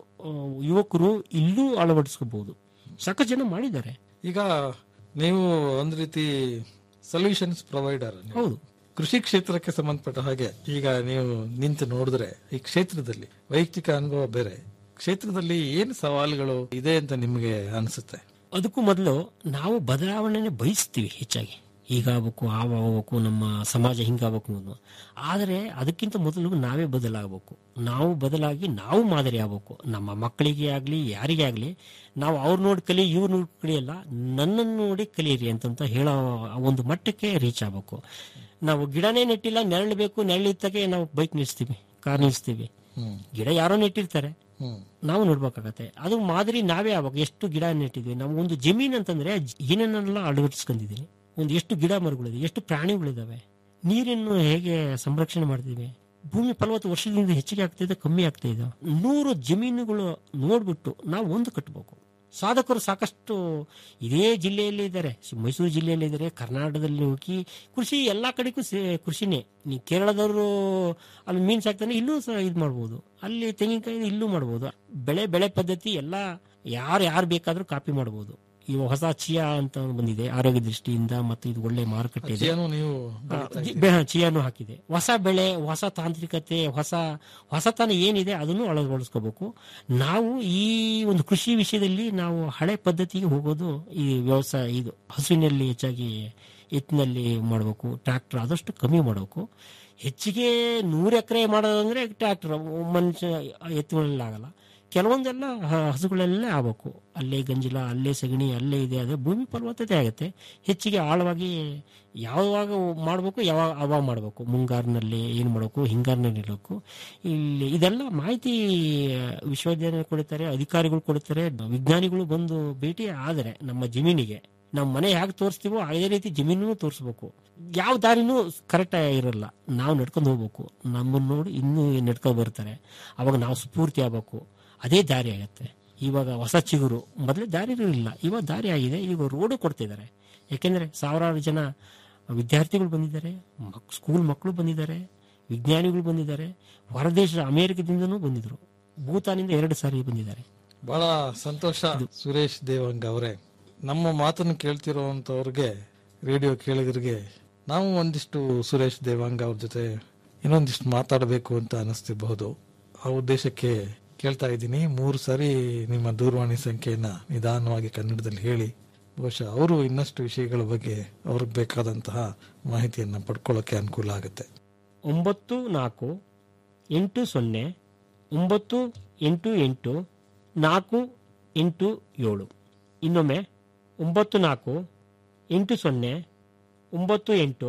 ಯುವಕರು ಇಲ್ಲೂ ಅಳವಡಿಸ್ಕೋಬಹುದು ಸಾಕಷ್ಟು ಜನ ಮಾಡಿದ್ದಾರೆ ಈಗ ನೀವು ಒಂದ್ ರೀತಿ ಸೊಲ್ಯೂಷನ್ಸ್ ಪ್ರೊವೈಡರ್ ಹೌದು ಕೃಷಿ ಕ್ಷೇತ್ರಕ್ಕೆ ಸಂಬಂಧಪಟ್ಟ ಹಾಗೆ ಈಗ ನೀವು ನಿಂತು ನೋಡಿದ್ರೆ ಈ ಕ್ಷೇತ್ರದಲ್ಲಿ ವೈಯಕ್ತಿಕ ಅನುಭವ ಬೇರೆ ಕ್ಷೇತ್ರದಲ್ಲಿ ಏನು ಸವಾಲುಗಳು ಇದೆ ಅಂತ ನಿಮಗೆ ಅನಿಸುತ್ತೆ ಅದಕ್ಕೂ ಮೊದಲು ನಾವು ಬದಲಾವಣೆನೆ ಬಯಸ್ತೀವಿ ಹೆಚ್ಚಾಗಿ ಹೀಗಾಗಬೇಕು ಆವಾಗಬೇಕು ನಮ್ಮ ಸಮಾಜ ಹಿಂಗಾಗಬೇಕು ಅನ್ನೋದು ಆದರೆ ಅದಕ್ಕಿಂತ ಮೊದಲು ನಾವೇ ಬದಲಾಗಬೇಕು ನಾವು ಬದಲಾಗಿ ನಾವು ಮಾದರಿ ಆಗಬೇಕು ನಮ್ಮ ಮಕ್ಕಳಿಗೆ ಆಗಲಿ ಯಾರಿಗೇ ಆಗಲಿ ನಾವು ಅವ್ರು ನೋಡಿ ಕಲಿ ಇವ್ರು ನೋಡಿ ಕಲಿಯಲ್ಲ ನನ್ನನ್ನು ನೋಡಿ ಕಲಿಯಿರಿ ಅಂತಂತ ಹೇಳೋ ಆ ಒಂದು ಮಟ್ಟಕ್ಕೆ ರೀಚ್ ಆಗಬೇಕು ನಾವು ಗಿಡನೇ ನೆಟ್ಟಿಲ್ಲ ನೆರಳು ಬೇಕು ನೆರಳಿದ್ದಕ್ಕೆ ನಾವು ಬೈಕ್ ನಿಲ್ಲಿಸ್ತೀವಿ ಕಾರ್ ನಿಲ್ಲಿಸ್ತೀವಿ ಗಿಡ ಯಾರೋ ನೆಟ್ಟಿರ್ತಾರೆ ನಾವು ನೋಡ್ಬೇಕಾಗತ್ತೆ ಅದು ಮಾದರಿ ನಾವೇ ಆಗ್ಬೇಕು ಎಷ್ಟು ಗಿಡ ನೆಟ್ಟಿದ್ವಿ ನಾವು ಒಂದು ಜಮೀನ್ ಅಂತಂದ್ರೆ ಏನನ್ನೆಲ್ಲ ಅಳವಡಿಸ್ಕೊಂಡಿದೀನಿ ಒಂದು ಎಷ್ಟು ಗಿಡ ಮರಗಳಿದೆ ಎಷ್ಟು ಪ್ರಾಣಿಗಳಿದಾವೆ ನೀರನ್ನು ಹೇಗೆ ಸಂರಕ್ಷಣೆ ಮಾಡ್ತೀವಿ ಭೂಮಿ ಫಲವತ್ತು ವರ್ಷದಿಂದ ಹೆಚ್ಚಿಗೆ ಆಗ್ತಿದೆ ಕಮ್ಮಿ ಆಗ್ತಾ ಇದೆ ನೂರು ಜಮೀನುಗಳು ನೋಡ್ಬಿಟ್ಟು ನಾವು ಒಂದು ಕಟ್ಟಬೇಕು ಸಾಧಕರು ಸಾಕಷ್ಟು ಇದೇ ಜಿಲ್ಲೆಯಲ್ಲಿ ಇದ್ದಾರೆ ಮೈಸೂರು ಜಿಲ್ಲೆಯಲ್ಲಿ ಇದ್ದಾರೆ ಕರ್ನಾಟಕದಲ್ಲಿ ಹೋಗಿ ಕೃಷಿ ಎಲ್ಲಾ ಕಡೆಗೂ ಸೇ- ಕೃಷಿನೇ ನೀ ಕೇರಳದವರು ಅಲ್ಲಿ ಮೀನ್ ಸಾಕ್ತಾನೆ ಇಲ್ಲೂ ಸಹ ಇದು ಮಾಡ್ಬೋದು ಅಲ್ಲಿ ತೆಂಗಿನಕಾಯಿ ಇಲ್ಲೂ ಮಾಡ್ಬೋದು ಬೆಳೆ ಬೆಳೆ ಪದ್ಧತಿ ಎಲ್ಲ ಯಾರು ಯಾರು ಬೇಕಾದ್ರೂ ಕಾಪಿ ಮಾಡ್ಬೋದು ಈ ಹೊಸ ಚಿಯಾ ಅಂತ ಬಂದಿದೆ ಆರೋಗ್ಯ ದೃಷ್ಟಿಯಿಂದ ಮತ್ತು ಇದು ಒಳ್ಳೆ ಮಾರುಕಟ್ಟೆ ಇದೆ ಚಿಯಾನು ನೀವು ಆ, ಜಿ- ಬೆ- ಚಿಯಾನು ಹಾಕಿದೆ ಹೊಸ ಬೆಳೆ ಹೊಸ ತಾಂತ್ರಿಕತೆ ಹೊಸ ಹೊಸತನ ಏನಿದೆ ಅದನ್ನು ಅಳವಡಿಸ್ಕೋಬೇಕು ನಾವು ಈ ಒಂದು ಕೃಷಿ ವಿಷಯದಲ್ಲಿ ನಾವು ಹಳೆ ಪದ್ಧತಿಗೆ ಹೋಗೋದು ಈ ವ್ಯವಸಾಯ ಇದು ಹಸುವಿನಲ್ಲಿ ಹೆಚ್ಚಾಗಿ ಎತ್ತಿನಲ್ಲಿ ಮಾಡಬೇಕು ಟ್ರ್ಯಾಕ್ಟರ್ ಆದಷ್ಟು ಕಮ್ಮಿ ಮಾಡಬೇಕು ಹೆಚ್ಚಿಗೆ ನೂರು ಎಕರೆ ಮಾಡೋದಂದ್ರೆ ಟ್ರ್ಯಾಕ್ಟರ್ ಮನುಷ್ಯ ಎತ್ತುಗಳಲ್ಲಿ ಆಗಲ್ಲ ಕೆಲವೊಂದೆಲ್ಲ ಹ- ಹಸುಗಳಲ್ಲೇ ಆಗ್ಬೇಕು ಅಲ್ಲೇ ಗಂಜಿಲ ಅಲ್ಲೇ ಸಗಣಿ ಅಲ್ಲೇ ಇದೆ ಅದೇ ಭೂಮಿ ಫಲವತ್ತತೆ ಆಗುತ್ತೆ ಹೆಚ್ಚಿಗೆ ಆಳವಾಗಿ ಯಾವಾಗ ಮಾಡಬೇಕು ಯಾವಾಗ ಅವಾಗ ಮಾಡಬೇಕು ಮುಂಗಾರಿನಲ್ಲಿ ಏನು ಮಾಡಬೇಕು ಹಿಂಗಾರಿನಲ್ಲಿ ಇಡಬೇಕು ಇಲ್ಲಿ ಇದೆಲ್ಲ ಮಾಹಿತಿ ವಿಶ್ವವಿದ್ಯಾಲಯ ಕೊಡ್ತಾರೆ ಅಧಿಕಾರಿಗಳು ಕೊಡ್ತಾರೆ ವಿಜ್ಞಾನಿಗಳು ಬಂದು ಭೇಟಿ ಆದರೆ ನಮ್ಮ ಜಮೀನಿಗೆ ನಮ್ಮ ಮನೆ ಹೇಗೆ ತೋರಿಸ್ತೀವೋ ಅದೇ ರೀತಿ ಜಮೀನು ತೋರಿಸ್ಬೇಕು ಯಾವ ದಾರಿನೂ ಕರೆಕ್ಟ್ ಇರಲ್ಲ ನಾವು ನಡ್ಕೊಂಡು ಹೋಗ್ಬೇಕು ನಮ್ಮನ್ನು ನೋಡಿ ಇನ್ನೂ ನಡ್ಕೊಂಡು ಬರ್ತಾರೆ ಅವಾಗ ನಾವು ಸ್ಫೂರ್ತಿ ಆಗ್ಬೇಕು ಅದೇ ದಾರಿ ಆಗುತ್ತೆ ಇವಾಗ ಹೊಸ ಚಿಗುರು ಮೊದಲೇ ದಾರಿ ಇರಲಿಲ್ಲ ಇವಾಗ ದಾರಿ ಆಗಿದೆ ಈಗ ರೋಡು ಕೊಡ್ತಿದ್ದಾರೆ ಯಾಕೆಂದ್ರೆ ಸಾವಿರಾರು ಜನ ವಿದ್ಯಾರ್ಥಿಗಳು ಬಂದಿದ್ದಾರೆ ಮಕ್- ಸ್ಕೂಲ್ ಮಕ್ಕಳು ಬಂದಿದ್ದಾರೆ ವಿಜ್ಞಾನಿಗಳು ಬಂದಿದ್ದಾರೆ ಹೊರದೇಶ ಅಮೆರಿಕದಿಂದನೂ ಬಂದಿದ್ರು ಭೂತಾನಿಂದ ಎರಡು ಸಾರಿ ಬಂದಿದ್ದಾರೆ ಬಹಳ ಸಂತೋಷ ಸುರೇಶ್ ದೇವಂಗ್ ಅವರೇ ನಮ್ಮ ಮಾತನ್ನು ಕೇಳ್ತಿರೋಂಥವ್ರಿಗೆ ರೇಡಿಯೋ ಕೇಳಿಗರಿಗೆ ನಾವು ಒಂದಿಷ್ಟು ಸುರೇಶ್ ದೇವಾಂಗ್ ಅವ್ರ ಜೊತೆ ಇನ್ನೊಂದಿಷ್ಟು ಮಾತಾಡಬೇಕು ಅಂತ ಅನಿಸ್ತಿರಬಹುದು ಆ ಉದ್ದೇಶಕ್ಕೆ ಕೇಳ್ತಾ ಇದ್ದೀನಿ ಮೂರು ಸಾರಿ ನಿಮ್ಮ ದೂರವಾಣಿ ಸಂಖ್ಯೆಯನ್ನ ನಿಧಾನವಾಗಿ ಕನ್ನಡದಲ್ಲಿ ಹೇಳಿ ಬಹುಶಃ ಅವರು ಇನ್ನಷ್ಟು ವಿಷಯಗಳ ಬಗ್ಗೆ ಅವ್ರಿಗೆ ಬೇಕಾದಂತಹ ಮಾಹಿತಿಯನ್ನ ಪಡ್ಕೊಳ್ಳೋಕೆ ಅನುಕೂಲ ಆಗುತ್ತೆ ಒಂಬತ್ತು ನಾಲ್ಕು ಎಂಟು ಸೊನ್ನೆ ಒಂಬತ್ತು ಎಂಟು ಎಂಟು ನಾಲ್ಕು ಎಂಟು ಏಳು ಇನ್ನೊಮ್ಮೆ ಒಂಬತ್ತು ನಾಲ್ಕು ಎಂಟು ಸೊನ್ನೆ ಒಂಬತ್ತು ಎಂಟು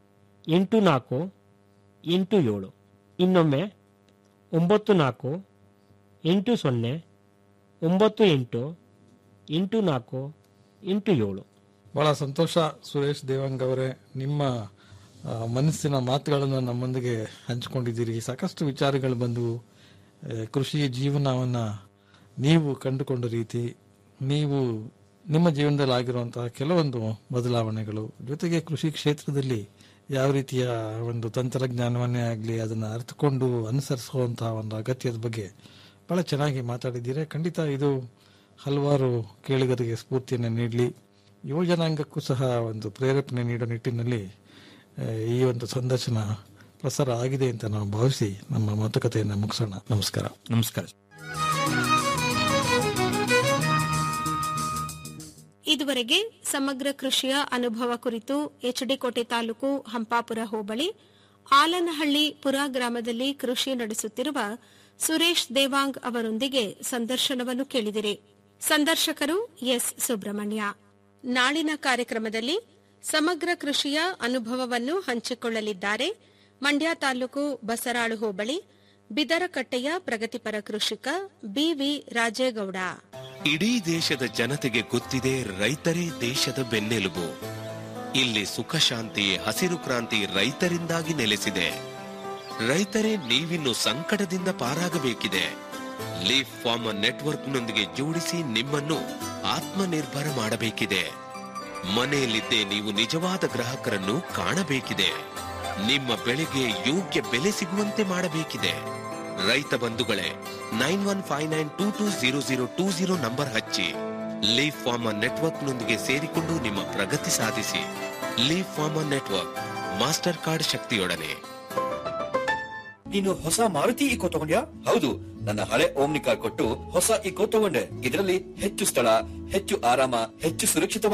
ಎಂಟು ನಾಲ್ಕು ಎಂಟು ಏಳು ಇನ್ನೊಮ್ಮೆ ಒಂಬತ್ತು ನಾಲ್ಕು ಎಂಟು ಸೊನ್ನೆ ಒಂಬತ್ತು ಎಂಟು ಎಂಟು ನಾಲ್ಕು ಎಂಟು ಏಳು ಬಹಳ ಸಂತೋಷ ಸುರೇಶ್ ದೇವಂಗ್ ಅವರೇ ನಿಮ್ಮ ಆ, ಮನಸ್ಸಿನ ಮಾತುಗಳನ್ನು ನಮ್ಮೊಂದಿಗೆ ಹಂಚಿಕೊಂಡಿದ್ದೀರಿ ಸಾಕಷ್ಟು ವಿಚಾರಗಳು ಬಂದು ಆ, ಕೃಷಿ ಜೀವನವನ್ನ ನೀವು ಕಂಡುಕೊಂಡ ರೀತಿ ನೀವು ನಿಮ್ಮ ಜೀವನದಲ್ಲಿ ಆಗಿರುವಂತಹ ಕೆಲವೊಂದು ಬದಲಾವಣೆಗಳು ಜೊತೆಗೆ ಕೃಷಿ ಕ್ಷೇತ್ರದಲ್ಲಿ ಯಾವ ರೀತಿಯ ಒಂದು ತಂತ್ರಜ್ಞಾನವನ್ನೇ ಆಗಲಿ ಅದನ್ನು ಅರ್ಥಕೊಂಡು ಅನುಸರಿಸುವಂತಹ ಒಂದು ಅಗತ್ಯದ ಬಗ್ಗೆ ಬಹಳ ಚೆನ್ನಾಗಿ ಮಾತಾಡಿದ್ದೀರಿ ಖಂಡಿತ ಇದು ಹಲವಾರು ಕೇಳುಗರಿಗೆ ಸ್ಫೂರ್ತಿಯನ್ನು ನೀಡಲಿ ಯುವ ಜನಾಂಗಕ್ಕೂ ಸಹ ಒಂದು ಪ್ರೇರೇಪಣೆ ನೀಡೋ ನಿಟ್ಟಿನಲ್ಲಿ ಆ, ಈ ಒಂದು ಸಂದರ್ಶನ ಪ್ರಸಾರ ಆಗಿದೆ ಅಂತ ನಾವು ಭಾವಿಸಿ ನಮ್ಮ ಮಾತುಕತೆಯನ್ನು ಮುಗಿಸೋಣ ನಮಸ್ಕಾರ ನಮಸ್ಕಾರ ಇದುವರೆಗೆ ಸಮಗ್ರ ಕೃಷಿಯ ಅನುಭವ ಕುರಿತು ಎಚ್ಡಿ ಕೋಟೆ ತಾಲೂಕು ಹಂಪಾಪುರ ಹೋಬಳಿ ಆಲನಹಳ್ಳಿ ಪುರ ಗ್ರಾಮದಲ್ಲಿ ಕೃಷಿ ನಡೆಸುತ್ತಿರುವ ಸುರೇಶ್ ದೇವಾಂಗ್ ಅವರೊಂದಿಗೆ ಸಂದರ್ಶನವನ್ನು ಕೇಳಿದಿರಿ ಸಂದರ್ಶಕರು ಎಸ್ ಸುಬ್ರಹ್ಮಣ್ಯ ನಾಳಿನ ಕಾರ್ಯಕ್ರಮದಲ್ಲಿ ಸಮಗ್ರ ಕೃಷಿಯ ಅನುಭವವನ್ನು ಹಂಚಿಕೊಳ್ಳಲಿದ್ದಾರೆ ಮಂಡ್ಯ ತಾಲೂಕು ಬಸರಾಳು ಹೋಬಳಿ ಬಿದರಕಟ್ಟೆಯ ಪ್ರಗತಿಪರ ಕೃಷಿಕ ಬಿವಿ ರಾಜೇಗೌಡ ಇಡೀ ದೇಶದ ಜನತೆಗೆ ಗೊತ್ತಿದೆ ರೈತರೇ ದೇಶದ ಬೆನ್ನೆಲುಬು ಇಲ್ಲಿ ಸುಖ ಶಾಂತಿ ಹಸಿರು ಕ್ರಾಂತಿ ರೈತರಿಂದಾಗಿ ನೆಲೆಸಿದೆ ರೈತರೇ ನೀವಿನ್ನು ಸಂಕಟದಿಂದ ಪಾರಾಗಬೇಕಿದೆ ಲೀಫ್ ಫಾರ್ಮರ್ ನೆಟ್ವರ್ಕ್ನೊಂದಿಗೆ ಜೋಡಿಸಿ ನಿಮ್ಮನ್ನು ಆತ್ಮನಿರ್ಭರ ಮಾಡಬೇಕಿದೆ ಮನೆಯಲ್ಲಿದ್ದೇ ನೀವು ನಿಜವಾದ ಗ್ರಾಹಕರನ್ನು ಕಾಣಬೇಕಿದೆ ನಿಮ್ಮ ಬೆಳೆಗೆ ಯೋಗ್ಯ ಬೆಲೆ ಸಿಗುವಂತೆ ಮಾಡಬೇಕಿದೆ ರೈತ ಬಂಧುಗಳೇ nine one five nine two two zero zero two zero number ಹಚ್ಚಿ ಲೀಫ್ ಫಾರ್ಮರ್ ನೆಟ್ವರ್ಕ್ನೊಂದಿಗೆ ಸೇರಿಕೊಂಡು ನಿಮ್ಮ ಪ್ರಗತಿ ಸಾಧಿಸಿ leaf farmer network master card ಶಕ್ತಿಯೊಡನೆ ನೀನು ಹೊಸ ಮಾರುತಿ ಇಕೋ ತಗೊಂಡ್ಯಾ ಹೌದು ನನ್ನ ಹಳೆ ಓಮ್ನಿ ಕಾರ್ ಕೊಟ್ಟು ಹೊಸ ಇಕೋ ತಗೊಂಡೆ ಇದರಲ್ಲಿ ಹೆಚ್ಚು ಸ್ಥಳ ಹೆಚ್ಚು ಆರಾಮ ಹೆಚ್ಚು ಸುರಕ್ಷಿತ